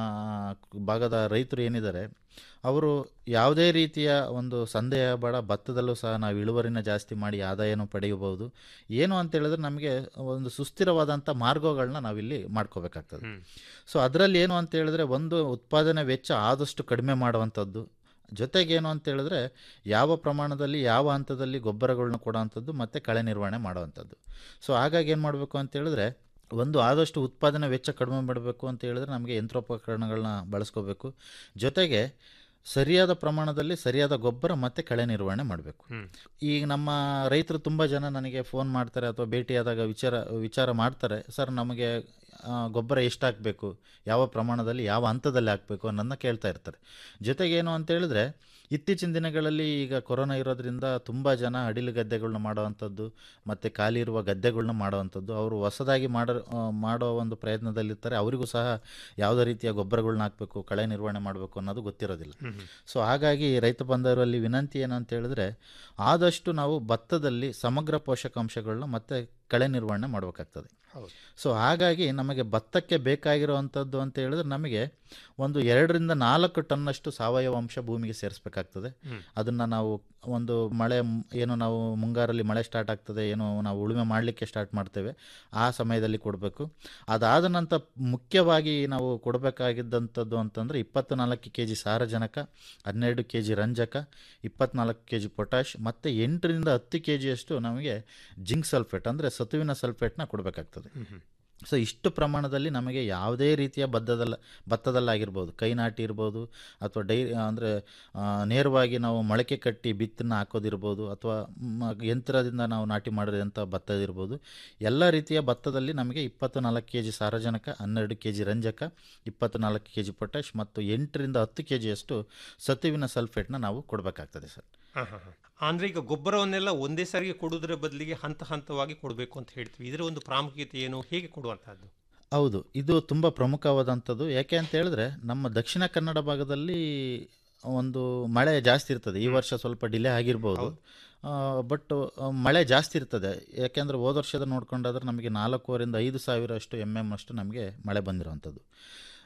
ಭಾಗದ ರೈತರು ಏನಿದ್ದಾರೆ ಅವರು ಯಾವುದೇ ರೀತಿಯ ಒಂದು ಸಂದೇಹ ಬೇಡ ಭತ್ತದಲ್ಲೂ ಸಹ ನಾವು ಇಳುವರಿನ ಜಾಸ್ತಿ ಮಾಡಿ ಆದಾಯನೂ ಪಡೆಯಬಹುದು ಏನು ಅಂತ ಹೇಳಿದ್ರೆ ನಮಗೆ ಒಂದು ಸುಸ್ಥಿರವಾದಂಥ ಮಾರ್ಗಗಳನ್ನ ನಾವಿಲ್ಲಿ ಮಾಡ್ಕೋಬೇಕಾಗ್ತದೆ ಸೊ ಅದರಲ್ಲಿ ಏನು ಅಂತ ಹೇಳಿದ್ರೆ ಒಂದು ಉತ್ಪಾದನೆ ವೆಚ್ಚ ಆದಷ್ಟು ಕಡಿಮೆ ಮಾಡುವಂಥದ್ದು ಜೊತೆಗೇನು ಅಂತ ಹೇಳಿದ್ರೆ ಯಾವ ಪ್ರಮಾಣದಲ್ಲಿ ಯಾವ ಹಂತದಲ್ಲಿ ಗೊಬ್ಬರಗಳನ್ನ ಕೊಡೋವಂಥದ್ದು ಮತ್ತು ಕಳೆ ನಿರ್ವಹಣೆ ಮಾಡುವಂಥದ್ದು ಸೊ ಹಾಗಾಗಿ ಏನು ಮಾಡಬೇಕು ಅಂತ ಹೇಳಿದ್ರೆ ಒಂದು ಆದಷ್ಟು ಉತ್ಪಾದನೆ ವೆಚ್ಚ ಕಡಿಮೆ ಮಾಡಬೇಕು ಅಂತ ಹೇಳಿದ್ರೆ ನಮಗೆ ಯಂತ್ರೋಪಕರಣಗಳನ್ನ ಬಳಸ್ಕೋಬೇಕು ಜೊತೆಗೆ ಸರಿಯಾದ ಪ್ರಮಾಣದಲ್ಲಿ ಸರಿಯಾದ ಗೊಬ್ಬರ ಮತ್ತು ಕಳೆ ನಿರ್ವಹಣೆ ಮಾಡಬೇಕು ಈಗ ನಮ್ಮ ರೈತರು ತುಂಬ ಜನ ನನಗೆ ಫೋನ್ ಮಾಡ್ತಾರೆ ಅಥವಾ ಭೇಟಿಯಾದಾಗ ವಿಚಾರ ವಿಚಾರ ಮಾಡ್ತಾರೆ ಸರ್ ನಮಗೆ ಆ, ಗೊಬ್ಬರ ಎಷ್ಟು ಹಾಕಬೇಕು ಯಾವ ಪ್ರಮಾಣದಲ್ಲಿ ಯಾವ ಹಂತದಲ್ಲಿ ಹಾಕಬೇಕು ಅನ್ನೋದನ್ನ ಕೇಳ್ತಾ ಇರ್ತಾರೆ ಜೊತೆಗೇನು ಅಂತ ಹೇಳಿದ್ರೆ ಇತ್ತೀಚಿನ ದಿನಗಳಲ್ಲಿ ಈಗ ಕೊರೋನಾ ಇರೋದ್ರಿಂದ ತುಂಬ ಜನ ಅಡಿಲು ಗದ್ದೆಗಳನ್ನ ಮಾಡೋವಂಥದ್ದು ಮತ್ತು ಖಾಲಿ ಇರುವ ಗದ್ದೆಗಳನ್ನ ಮಾಡೋವಂಥದ್ದು ಅವರು ಹೊಸದಾಗಿ ಮಾಡೋ ಆ, ಮಾಡೋ ಒಂದು ಪ್ರಯತ್ನದಲ್ಲಿರ್ತಾರೆ ಅವರಿಗೂ ಸಹ ಯಾವುದೇ ರೀತಿಯ ಗೊಬ್ಬರಗಳನ್ನ ಹಾಕಬೇಕು ಕಳೆ ನಿರ್ವಹಣೆ ಮಾಡಬೇಕು ಅನ್ನೋದು ಗೊತ್ತಿರೋದಿಲ್ಲ ಸೊ ಹಾಗಾಗಿ ರೈತ ಬಂದವರಲ್ಲಿ ವಿನಂತಿ ಏನು ಅಂತ ಹೇಳಿದ್ರೆ ಆದಷ್ಟು ನಾವು ಭತ್ತದಲ್ಲಿ ಸಮಗ್ರ ಪೋಷಕಾಂಶಗಳನ್ನ ಮತ್ತು ಕಳೆ ನಿರ್ವಹಣೆ ಮಾಡಬೇಕಾಗ್ತದೆ ಸೊ ಹಾಗಾಗಿ ನಮಗೆ ಭತ್ತಕ್ಕೆ ಬೇಕಾಗಿರುವಂಥದ್ದು ಅಂತ ಹೇಳಿದ್ರೆ ನಮಗೆ ಒಂದು ಎರಡರಿಂದ ನಾಲ್ಕು ಟನ್ನಷ್ಟು ಸಾವಯವ ಅಂಶ ಭೂಮಿಗೆ ಸೇರಿಸ್ಬೇಕಾಗ್ತದೆ ಹ್ಮ್. ಅದನ್ನು ನಾವು ಒಂದು ಮಳೆ ಮ್- ಏನು ನಾವು ಮುಂಗಾರಲ್ಲಿ ಮಳೆ ಸ್ಟಾರ್ಟ್ ಆಗ್ತದೆ ಏನು ನಾವು ಉಳುಮೆ ಮಾಡಲಿಕ್ಕೆ ಸ್ಟಾರ್ಟ್ ಮಾಡ್ತೇವೆ ಆ ಸಮಯದಲ್ಲಿ ಕೊಡಬೇಕು ಅದಾದ ನಂತರ ಮುಖ್ಯವಾಗಿ ನಾವು ಕೊಡಬೇಕಾಗಿದ್ದಂಥದ್ದು ಅಂತಂದರೆ ಇಪ್ಪತ್ತು ನಾಲ್ಕು ಕೆ ಜಿ ಸಾರಜನಕ ಹನ್ನೆರಡು ಕೆ ಜಿ ರಂಜಕ ಇಪ್ಪತ್ನಾಲ್ಕು ಕೆ ಜಿ ಪೊಟ್ಯಾಶ್ ಮತ್ತು ಎಂಟರಿಂದ ಹತ್ತು ಕೆ ಜಿಯಷ್ಟು ನಮಗೆ ಜಿಂಕ್ ಸಲ್ಫೇಟ್ ಅಂದರೆ ಸತುವಿನ ಸಲ್ಫೇಟ್ನ ಕೊಡಬೇಕಾಗ್ತದೆ ಸೊ ಇಷ್ಟು ಪ್ರಮಾಣದಲ್ಲಿ ನಮಗೆ ಯಾವುದೇ ರೀತಿಯ ಬದ್ದದಲ್ಲ ಭತ್ತದಲ್ಲಾಗಿರ್ಬೋದು ಕೈ ನಾಟಿ ಇರ್ಬೋದು ಅಥವಾ ಡೈ ಅಂದರೆ ನೇರವಾಗಿ ನಾವು ಮೊಳಕೆ ಕಟ್ಟಿ ಬಿತ್ತನ್ನ ಹಾಕೋದಿರ್ಬೋದು ಅಥವಾ ಮ- ಯಂತ್ರದಿಂದ ನಾವು ನಾಟಿ ಮಾಡಿದಂಥ ಭತ್ತ ಇರ್ಬೋದು ಎಲ್ಲ ರೀತಿಯ ಭತ್ತದಲ್ಲಿ ನಮಗೆ ಇಪ್ಪತ್ತು ನಾಲ್ಕು ಕೆ ಜಿ ಸಾರಜನಕ ಹನ್ನೆರಡು ಕೆ ಜಿ ರಂಜಕ ಇಪ್ಪತ್ತು ನಾಲ್ಕು ಕೆ ಜಿ ಪೊಟ್ಯಾಶ್ ಮತ್ತು ಎಂಟರಿಂದ ಹತ್ತು ಕೆ ಜಿಯಷ್ಟು ಸತುವಿನ ಸಲ್ಫೇಟ್ನ ನಾವು ಕೊಡಬೇಕಾಗ್ತದೆ ಸರ್ ಹಾ, ಹಾ, ಹಾ. ಅಂದ್ರೆ ಈಗ ಗೊಬ್ಬರವನ್ನೆಲ್ಲ ಒಂದೇ ಸಾರಿಗೆ ಕೊಡುವುದರ ಬದಲಿಗೆ ಹಂತ ಹಂತವಾಗಿ ಕೊಡಬೇಕು ಅಂತ ಹೇಳ್ತೀವಿ ಇದರ ಒಂದು ಪ್ರಾಮುಖ್ಯತೆ ಏನು ಹೇಗೆ ಕೊಡುವಂತಹದ್ದು ಹೌದು ಇದು ತುಂಬ ಪ್ರಮುಖವಾದಂಥದ್ದು ಯಾಕೆ ಅಂತ ಹೇಳಿದ್ರೆ ನಮ್ಮ ದಕ್ಷಿಣ ಕನ್ನಡ ಭಾಗದಲ್ಲಿ ಒಂದು ಮಳೆ ಜಾಸ್ತಿ ಇರ್ತದೆ ಈ ವರ್ಷ ಸ್ವಲ್ಪ ಡಿಲೇ ಆಗಿರ್ಬೋದು ಬಟ್ ಮಳೆ ಜಾಸ್ತಿ ಇರ್ತದೆ ಯಾಕೆಂದರೆ ಹೋದ ವರ್ಷದ ನೋಡ್ಕೊಂಡಾದ್ರೆ ನಮಗೆ ನಾಲ್ಕೂವರಿಂದ ಐದು ಸಾವಿರ ಅಷ್ಟು ಎಮ್ ಎಮ್ ಅಷ್ಟು ನಮಗೆ ಮಳೆ ಬಂದಿರೋವಂಥದ್ದು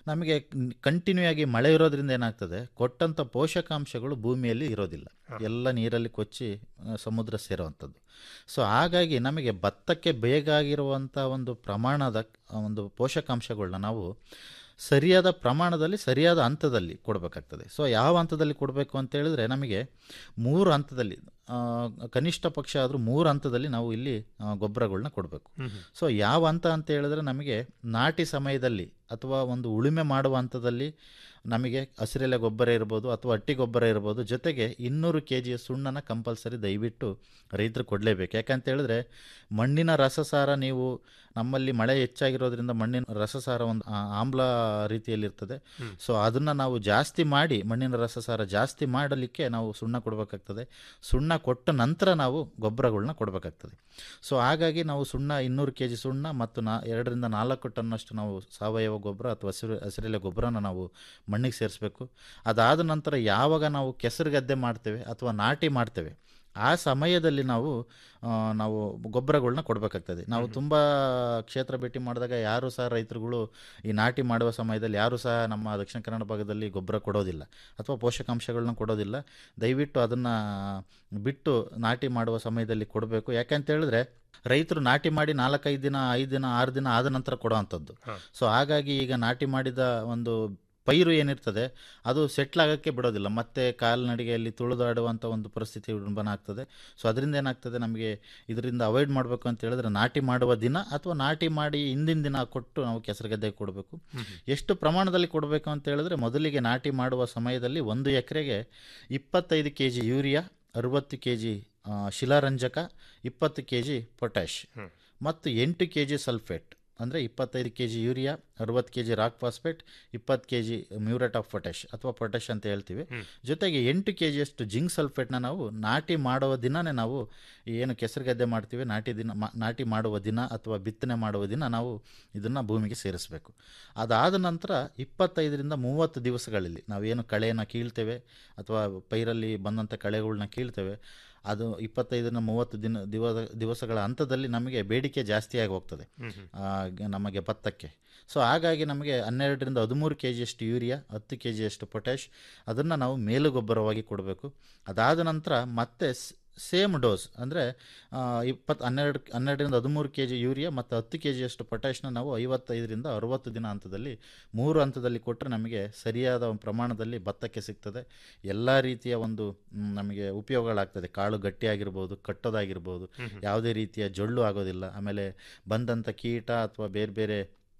ನಮಗೆ ಕಂಟಿನ್ಯೂ ಆಗಿ ಮಳೆ ಇರೋದ್ರಿಂದ ಏನಾಗ್ತದೆ ಕೊಟ್ಟಂಥ ಪೋಷಕಾಂಶಗಳು ಭೂಮಿಯಲ್ಲಿ ಇರೋದಿಲ್ಲ ಎಲ್ಲ ನೀರಲ್ಲಿ ಕೊಚ್ಚಿ ಆ, ಸಮುದ್ರ ಸೇರುವಂಥದ್ದು ಸೊ ಹಾಗಾಗಿ ನಮಗೆ ಭತ್ತಕ್ಕೆ ಬೇಕಾಗಿರುವಂಥ ಒಂದು ಪ್ರಮಾಣದ ಆ, ಒಂದು ಪೋಷಕಾಂಶಗಳನ್ನ ನಾವು ಸರಿಯಾದ ಪ್ರಮಾಣದಲ್ಲಿ ಸರಿಯಾದ ಹಂತದಲ್ಲಿ ಕೊಡಬೇಕಾಗ್ತದೆ ಸೊ ಯಾವ ಹಂತದಲ್ಲಿ ಕೊಡಬೇಕು ಅಂತ ಹೇಳಿದ್ರೆ ನಮಗೆ ಮೂರು ಹಂತದಲ್ಲಿ ಆ, ಕನಿಷ್ಠ ಪಕ್ಷ ಆದರೂ ಮೂರು ಹಂತದಲ್ಲಿ ನಾವು ಇಲ್ಲಿ ಆ, ಗೊಬ್ಬರಗಳನ್ನ ಕೊಡಬೇಕು ಸೊ ಯಾವ ಹಂತ ಅಂತ ಹೇಳಿದ್ರೆ ನಮಗೆ ನಾಟಿ ಸಮಯದಲ್ಲಿ ಅಥವಾ ಒಂದು ಉಳುಮೆ ಮಾಡುವ ಹಂತದಲ್ಲಿ ನಮಗೆ ಹಸಿರೆಲೆ ಗೊಬ್ಬರ ಇರ್ಬೋದು ಅಥವಾ ಹಟ್ಟಿ ಗೊಬ್ಬರ ಇರ್ಬೋದು ಜೊತೆಗೆ ಇನ್ನೂರು ಕೆ ಜಿಯ ಸುಣ್ಣನ ಕಂಪಲ್ಸರಿ ದಯವಿಟ್ಟು ರೈತರು ಕೊಡಲೇಬೇಕು ಯಾಕಂತ ಹೇಳಿದ್ರೆ ಮಣ್ಣಿನ ರಸಸಾರ ನೀವು ನಮ್ಮಲ್ಲಿ ಮಳೆ ಹೆಚ್ಚಾಗಿರೋದ್ರಿಂದ ಮಣ್ಣಿನ ರಸಸಾರ ಒಂದು ಆ- ಆಮ್ಲ ರೀತಿಯಲ್ಲಿರ್ತದೆ ಸೊ ಅದನ್ನು ನಾವು ಜಾಸ್ತಿ ಮಾಡಿ ಮಣ್ಣಿನ ರಸಸಾರ ಜಾಸ್ತಿ ಮಾಡಲಿಕ್ಕೆ ನಾವು ಸುಣ್ಣ ಕೊಡಬೇಕಾಗ್ತದೆ ಸುಣ್ಣ ಕೊಟ್ಟ ನಂತರ ನಾವು ಗೊಬ್ಬರಗಳನ್ನ ಕೊಡಬೇಕಾಗ್ತದೆ ಸೊ ಹಾಗಾಗಿ ನಾವು ಸುಣ್ಣ ಇನ್ನೂರು ಕೆ ಜಿ ಸುಣ್ಣ ಮತ್ತು ನಾ ಎರಡರಿಂದ ನಾಲ್ಕು ಟನ್ನಷ್ಟು ನಾವು ಸಾವಯವ ಗೊಬ್ಬರ ಅಥವಾ ಹಸಿರು ಹಸಿರೆಲೆ ಗೊಬ್ಬರನ ನಾವು ಮಣ್ಣಿಗೆ ಸೇರಿಸ್ಬೇಕು ಅದಾದ ನಂತರ ಯಾವಾಗ ನಾವು ಕೆಸರು ಗದ್ದೆ ಮಾಡ್ತೇವೆ ಅಥವಾ ನಾಟಿ ಮಾಡ್ತೇವೆ ಆ ಸಮಯದಲ್ಲಿ ನಾವು ಆ, ನಾವು ಗೊಬ್ಬರಗಳನ್ನ ಕೊಡಬೇಕಾಗ್ತದೆ ನಾವು ತುಂಬ ಕ್ಷೇತ್ರ ಭೇಟಿ ಮಾಡಿದಾಗ ಯಾರು ಸಹ ರೈತರುಗಳು ಈ ನಾಟಿ ಮಾಡುವ ಸಮಯದಲ್ಲಿ ಯಾರು ಸಹ ನಮ್ಮ ದಕ್ಷಿಣ ಕನ್ನಡ ಭಾಗದಲ್ಲಿ ಗೊಬ್ಬರ ಕೊಡೋದಿಲ್ಲ ಅಥವಾ ಪೋಷಕಾಂಶಗಳನ್ನ ಕೊಡೋದಿಲ್ಲ ದಯವಿಟ್ಟು ಅದನ್ನು ಬಿಟ್ಟು ನಾಟಿ ಮಾಡುವ ಸಮಯದಲ್ಲಿ ಕೊಡಬೇಕು ಯಾಕಂತ ಹೇಳಿದ್ರೆ ರೈತರು ನಾಟಿ ಮಾಡಿ ನಾಲ್ಕೈದು ದಿನ ಐದು ದಿನ ಆರು ದಿನ ಆದ ನಂತರ ಕೊಡೋವಂಥದ್ದು ಸೊ ಹಾಗಾಗಿ ಈಗ ನಾಟಿ ಮಾಡಿದ ಒಂದು ಪೈರು ಏನಿರ್ತದೆ ಅದು ಸೆಟ್ಲ್ ಆಗೋಕ್ಕೆ ಬಿಡೋದಿಲ್ಲ ಮತ್ತೆ ಕಾಲ್ನಡಿಗೆಯಲ್ಲಿ ತುಳಿದಾಡುವಂಥ ಒಂದು ಪರಿಸ್ಥಿತಿ ಉಲ್ಬಣ ಆಗ್ತದೆ ಸೊ ಅದರಿಂದ ಏನಾಗ್ತದೆ ನಮಗೆ ಇದರಿಂದ ಅವಾಯ್ಡ್ ಮಾಡಬೇಕು ಅಂತ ಹೇಳಿದ್ರೆ ನಾಟಿ ಮಾಡುವ ದಿನ ಅಥವಾ ನಾಟಿ ಮಾಡಿ ಹಿಂದಿನ ದಿನ ಕೊಟ್ಟು ನಾವು ಕೆಸರು ಗದ್ದೆಗೆ ಕೊಡಬೇಕು ಎಷ್ಟು ಪ್ರಮಾಣದಲ್ಲಿ ಕೊಡಬೇಕು ಅಂತ ಹೇಳಿದ್ರೆ ಮೊದಲಿಗೆ ನಾಟಿ ಮಾಡುವ ಸಮಯದಲ್ಲಿ ಒಂದು ಎಕರೆಗೆ ಇಪ್ಪತ್ತೈದು ಕೆ ಜಿ ಯೂರಿಯಾ ಅರುವತ್ತು ಕೆ ಜಿ ಶಿಲಾರಂಜಕ ಇಪ್ಪತ್ತು ಕೆ ಜಿ ಪೊಟ್ಯಾಶ್ ಮತ್ತು ಎಂಟು ಕೆ ಜಿ ಸಲ್ಫೇಟ್ ಅಂದರೆ ಇಪ್ಪತ್ತೈದು ಕೆ ಜಿ ಯೂರಿಯಾ ಅರುವತ್ತು ಕೆ ಜಿ ರಾಕ್ ಫಾಸ್ಫೇಟ್ ಇಪ್ಪತ್ತು K G muriate of potash ಅಥವಾ ಪೊಟ್ಯಾಶ್ ಅಂತ ಹೇಳ್ತೀವಿ ಜೊತೆಗೆ ಎಂಟು ಕೆ ಜಿಯಷ್ಟು ಜಿಂಕ್ ಸಲ್ಫೇಟ್ನ ನಾವು ನಾಟಿ ಮಾಡುವ ದಿನನೇ ನಾವು ಏನು ಕೆಸರು ಗದ್ದೆ ಮಾಡ್ತೀವಿ ನಾಟಿ ದಿನ ಮಾ- ನಾಟಿ ಮಾಡುವ ದಿನ ಅಥವಾ ಬಿತ್ತನೆ ಮಾಡುವ ದಿನ ನಾವು ಇದನ್ನು ಭೂಮಿಗೆ ಸೇರಿಸಬೇಕು ಅದಾದ ನಂತರ ಇಪ್ಪತ್ತೈದರಿಂದ ಮೂವತ್ತು ದಿವಸಗಳಲ್ಲಿ ನಾವೇನು ಕಳೆಯನ್ನು ಕೀಳ್ತೇವೆ ಅಥವಾ ಪೈರಲ್ಲಿ ಬಂದಂಥ ಕಳೆಗಳನ್ನ ಕೀಳ್ತೇವೆ ಅದು ಇಪ್ಪತ್ತೈದರಿಂದ ಮೂವತ್ತು ದಿನ ದಿವ ದಿವಸಗಳ ಹಂತದಲ್ಲಿ ನಮಗೆ ಬೇಡಿಕೆ ಜಾಸ್ತಿಯಾಗಿ ಹೋಗ್ತದೆ ಆ, ಗ- ನಮಗೆ ಭತ್ತಕ್ಕೆ ಸೊ ಹಾಗಾಗಿ ನಮಗೆ ಹನ್ನೆರಡರಿಂದ ಹದಿಮೂರು ಕೆ ಜಿಯಷ್ಟು ಯೂರಿಯಾ ಹತ್ತು ಕೆ ಜಿಯಷ್ಟು ಪೊಟ್ಯಾಶ್ ಅದನ್ನು ನಾವು ಮೇಲು ಗೊಬ್ಬರವಾಗಿ ಕೊಡಬೇಕು ಅದಾದ ನಂತರ ಮತ್ತೆ ಸೇಮ್ ಡೋಸ್ ಅಂದರೆ ಇಪ್ಪತ್ತು ಹನ್ನೆರಡು ಹನ್ನೆರಡರಿಂದ ಹದಿಮೂರು ಕೆ ಜಿ ಯೂರಿಯಾ ಮತ್ತು ಹತ್ತು ಕೆ ಜಿಯಷ್ಟು ಪೊಟ್ಯಾಶ್ನ ನಾವು ಐವತ್ತೈದರಿಂದ ಅರುವತ್ತು ದಿನ ಹಂತದಲ್ಲಿ ಮೂರು ಹಂತದಲ್ಲಿ ಕೊಟ್ಟರೆ ನಮಗೆ ಸರಿಯಾದ ಒಂದು ಪ್ರಮಾಣದಲ್ಲಿ ಭತ್ತಕ್ಕೆ ಸಿಗ್ತದೆ ಎಲ್ಲ ರೀತಿಯ ಒಂದು ಮ್, ನಮಗೆ ಉಪಯೋಗಗಳಾಗ್ತದೆ ಕಾಳು ಗಟ್ಟಿಯಾಗಿರ್ಬೋದು ಕಟ್ಟೋದಾಗಿರ್ಬೋದು ಯಾವುದೇ ರೀತಿಯ ಜೊಳ್ಳು ಆಗೋದಿಲ್ಲ ಆಮೇಲೆ ಬಂದಂಥ ಕೀಟ ಅಥವಾ ಬೇರೆ ಬೇರೆ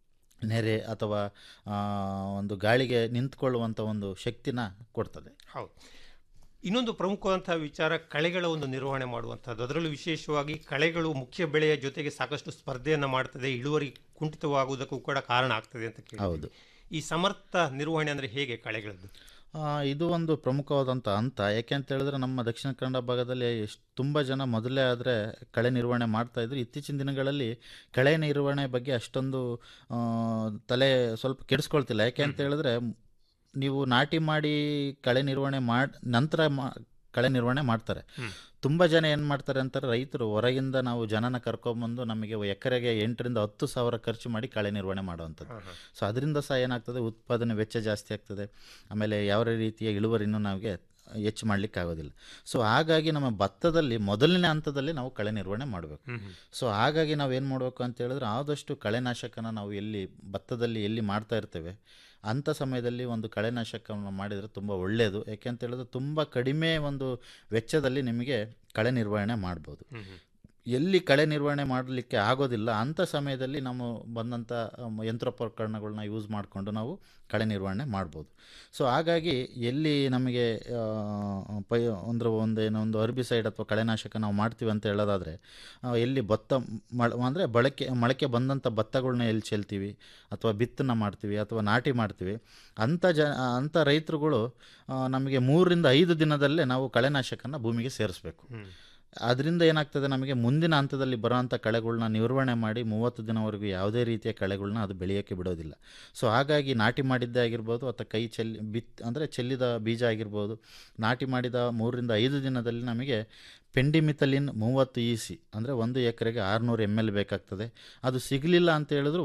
ನೆರೆ ಅಥವಾ ಆ, ಒಂದು ಗಾಳಿಗೆ ನಿಂತ್ಕೊಳ್ಳುವಂಥ ಒಂದು ಶಕ್ತಿನ ಕೊಡ್ತದೆ ಹೌದು ಇನ್ನೊಂದು ಪ್ರಮುಖವಾದಂತಹ ವಿಚಾರ ಕಳೆಗಳ ಒಂದು ನಿರ್ವಹಣೆ ಮಾಡುವಂಥದ್ದು ಅದರಲ್ಲೂ ವಿಶೇಷವಾಗಿ ಕಳೆಗಳು ಮುಖ್ಯ ಬೆಳೆಯ ಜೊತೆಗೆ ಸಾಕಷ್ಟು ಸ್ಪರ್ಧೆಯನ್ನು ಮಾಡ್ತದೆ ಇಳುವರಿ ಕುಂಠಿತವಾಗುವುದಕ್ಕೂ ಕೂಡ ಕಾರಣ ಆಗ್ತದೆ ಅಂತ ಕೇಳಿ ಹೌದು. ಈ ಸಮರ್ಥ ನಿರ್ವಹಣೆ ಅಂದರೆ ಹೇಗೆ ಕಳೆಗಳದ್ದು ಆ, ಇದು ಒಂದು ಪ್ರಮುಖವಾದಂಥ ಹಂತ ಯಾಕೆ ಅಂತ ಹೇಳಿದ್ರೆ ನಮ್ಮ ದಕ್ಷಿಣ ಕನ್ನಡ ಭಾಗದಲ್ಲಿ ಎಷ್ಟು ತುಂಬ ಜನ ಮೊದಲೇ ಆದರೆ ಕಳೆ ನಿರ್ವಹಣೆ ಮಾಡ್ತಾ ಇದ್ರು ಇತ್ತೀಚಿನ ದಿನಗಳಲ್ಲಿ ಕಳೆ ನಿರ್ವಹಣೆ ಬಗ್ಗೆ ಅಷ್ಟೊಂದು ಆ, ತಲೆ ಸ್ವಲ್ಪ ಕೆಡಿಸ್ಕೊಳ್ತಿಲ್ಲ ಯಾಕೆ ಅಂತ ಹೇಳಿದ್ರೆ ನೀವು ನಾಟಿ ಮಾಡಿ ಕಳೆ ನಿರ್ವಹಣೆ ಮಾಡಿ ನಂತರ ಮಾ ಕಳೆ ನಿರ್ವಹಣೆ ಮಾಡ್ತಾರೆ ತುಂಬ ಜನ ಏನು ಮಾಡ್ತಾರೆ ಅಂತಾರೆ ರೈತರು ಹೊರಗಿಂದ ನಾವು ಜನನ ಕರ್ಕೊಂಬಂದು ನಮಗೆ ಎಕರೆಗೆ ಎಂಟರಿಂದ ಹತ್ತು ಸಾವಿರ ಖರ್ಚು ಮಾಡಿ ಕಳೆ ನಿರ್ವಹಣೆ ಮಾಡುವಂಥದ್ದು ಸೊ ಅದರಿಂದ ಸಹ ಏನಾಗ್ತದೆ ಉತ್ಪಾದನೆ ವೆಚ್ಚ ಜಾಸ್ತಿ ಆಗ್ತದೆ ಆಮೇಲೆ ಯಾವ ರೀತಿಯ ಇಳುವರಿನೂ ನಮಗೆ ಹೆಚ್ಚು ಮಾಡಲಿಕ್ಕೆ ಆಗೋದಿಲ್ಲ ಸೊ ಹಾಗಾಗಿ ನಮ್ಮ ಭತ್ತದಲ್ಲಿ ಮೊದಲನೇ ಹಂತದಲ್ಲಿ ನಾವು ಕಳೆ ನಿರ್ವಹಣೆ ಮಾಡಬೇಕು ಸೊ ಹಾಗಾಗಿ ನಾವು ಏನು ಮಾಡಬೇಕು ಅಂತ ಹೇಳಿದ್ರೆ ಆದಷ್ಟು ಕಳೆನಾಶಕನ ನಾವು ಎಲ್ಲಿ ಭತ್ತದಲ್ಲಿ ಎಲ್ಲಿ ಮಾಡ್ತಾ ಇರ್ತೇವೆ ಅಂಥ ಸಮಯದಲ್ಲಿ ಒಂದು ಕಳೆನಾಶಕವನ್ನು ಮಾಡಿದರೆ ತುಂಬ ಒಳ್ಳೆಯದು ಯಾಕೆ ಅಂತ ಹೇಳಿದ್ರೆ ತುಂಬ ಕಡಿಮೆ ಒಂದು ವೆಚ್ಚದಲ್ಲಿ ನಿಮಗೆ ಕಳೆ ನಿರ್ವಹಣೆ ಮಾಡ್ಬೋದು ಎಲ್ಲಿ ಕಳೆ ನಿರ್ವಹಣೆ ಮಾಡಲಿಕ್ಕೆ ಆಗೋದಿಲ್ಲ ಅಂಥ ಸಮಯದಲ್ಲಿ ನಾವು ಬಂದಂಥ ಅಮ್, ಯಂತ್ರೋಪಕರಣಗಳನ್ನ ಯೂಸ್ ಮಾಡಿಕೊಂಡು ನಾವು ಕಳೆ ನಿರ್ವಹಣೆ ಮಾಡ್ಬೋದು ಸೊ ಹಾಗಾಗಿ ಎಲ್ಲಿ ನಮಗೆ ಆ, ಪೈ ಅಂದ್ರೆ ಒಂದು ಏನೋ ಒಂದು ಅರ್ಬಿಸೈಡ್ ಅಥವಾ ಕಳೆನಾಶಕ ನಾವು ಮಾಡ್ತೀವಿ ಅಂತ ಹೇಳೋದಾದರೆ ಆ, ಎಲ್ಲಿ ಭತ್ತ ಮಳ ಅಂದರೆ ಬಳಕೆ ಮೊಳಕೆ ಬಂದಂಥ ಭತ್ತಗಳನ್ನ ಎಲ್ಲಿ ಚೆಲ್ತೀವಿ ಅಥವಾ ಬಿತ್ತನೆ ಮಾಡ್ತೀವಿ ಅಥವಾ ನಾಟಿ ಮಾಡ್ತೀವಿ ಅಂಥ ಜ ಅಂಥ ರೈತರುಗಳು ಆ, ನಮಗೆ ಮೂರರಿಂದ ಐದು ದಿನದಲ್ಲೇ ನಾವು ಕಳೆನಾಶಕನ ಭೂಮಿಗೆ ಸೇರಿಸ್ಬೇಕು ಅದರಿಂದ ಏನಾಗ್ತದೆ ನಮಗೆ ಮುಂದಿನ ಹಂತದಲ್ಲಿ ಬರೋವಂಥ ಕಳೆಗಳನ್ನ ನಿರ್ವಹಣೆ ಮಾಡಿ ಮೂವತ್ತು ದಿನವರೆಗೂ ಯಾವುದೇ ರೀತಿಯ ಕಳೆಗಳನ್ನ ಅದು ಬೆಳೆಯೋಕ್ಕೆ ಬಿಡೋದಿಲ್ಲ ಸೊ ಹಾಗಾಗಿ ನಾಟಿ ಮಾಡಿದ್ದೇ ಆಗಿರ್ಬೋದು ಅಥವಾ ಕೈ ಚೆಲ್ಲಿ ಬಿತ್ ಅಂದರೆ ಚೆಲ್ಲಿದ ಬೀಜ ಆಗಿರ್ಬೋದು ನಾಟಿ ಮಾಡಿದ ಮೂರರಿಂದ ಐದು ದಿನದಲ್ಲಿ ನಮಗೆ ಪೆಂಡಿಮಿಥಲಿನ್ ಮೂವತ್ತು ಇ ಸಿ ಅಂದರೆ ಒಂದು ಎಕರೆಗೆ ಆರುನೂರು ಎಮ್ ಎಲ್ ಬೇಕಾಗ್ತದೆ ಅದು ಸಿಗಲಿಲ್ಲ ಅಂತ ಹೇಳಿದ್ರು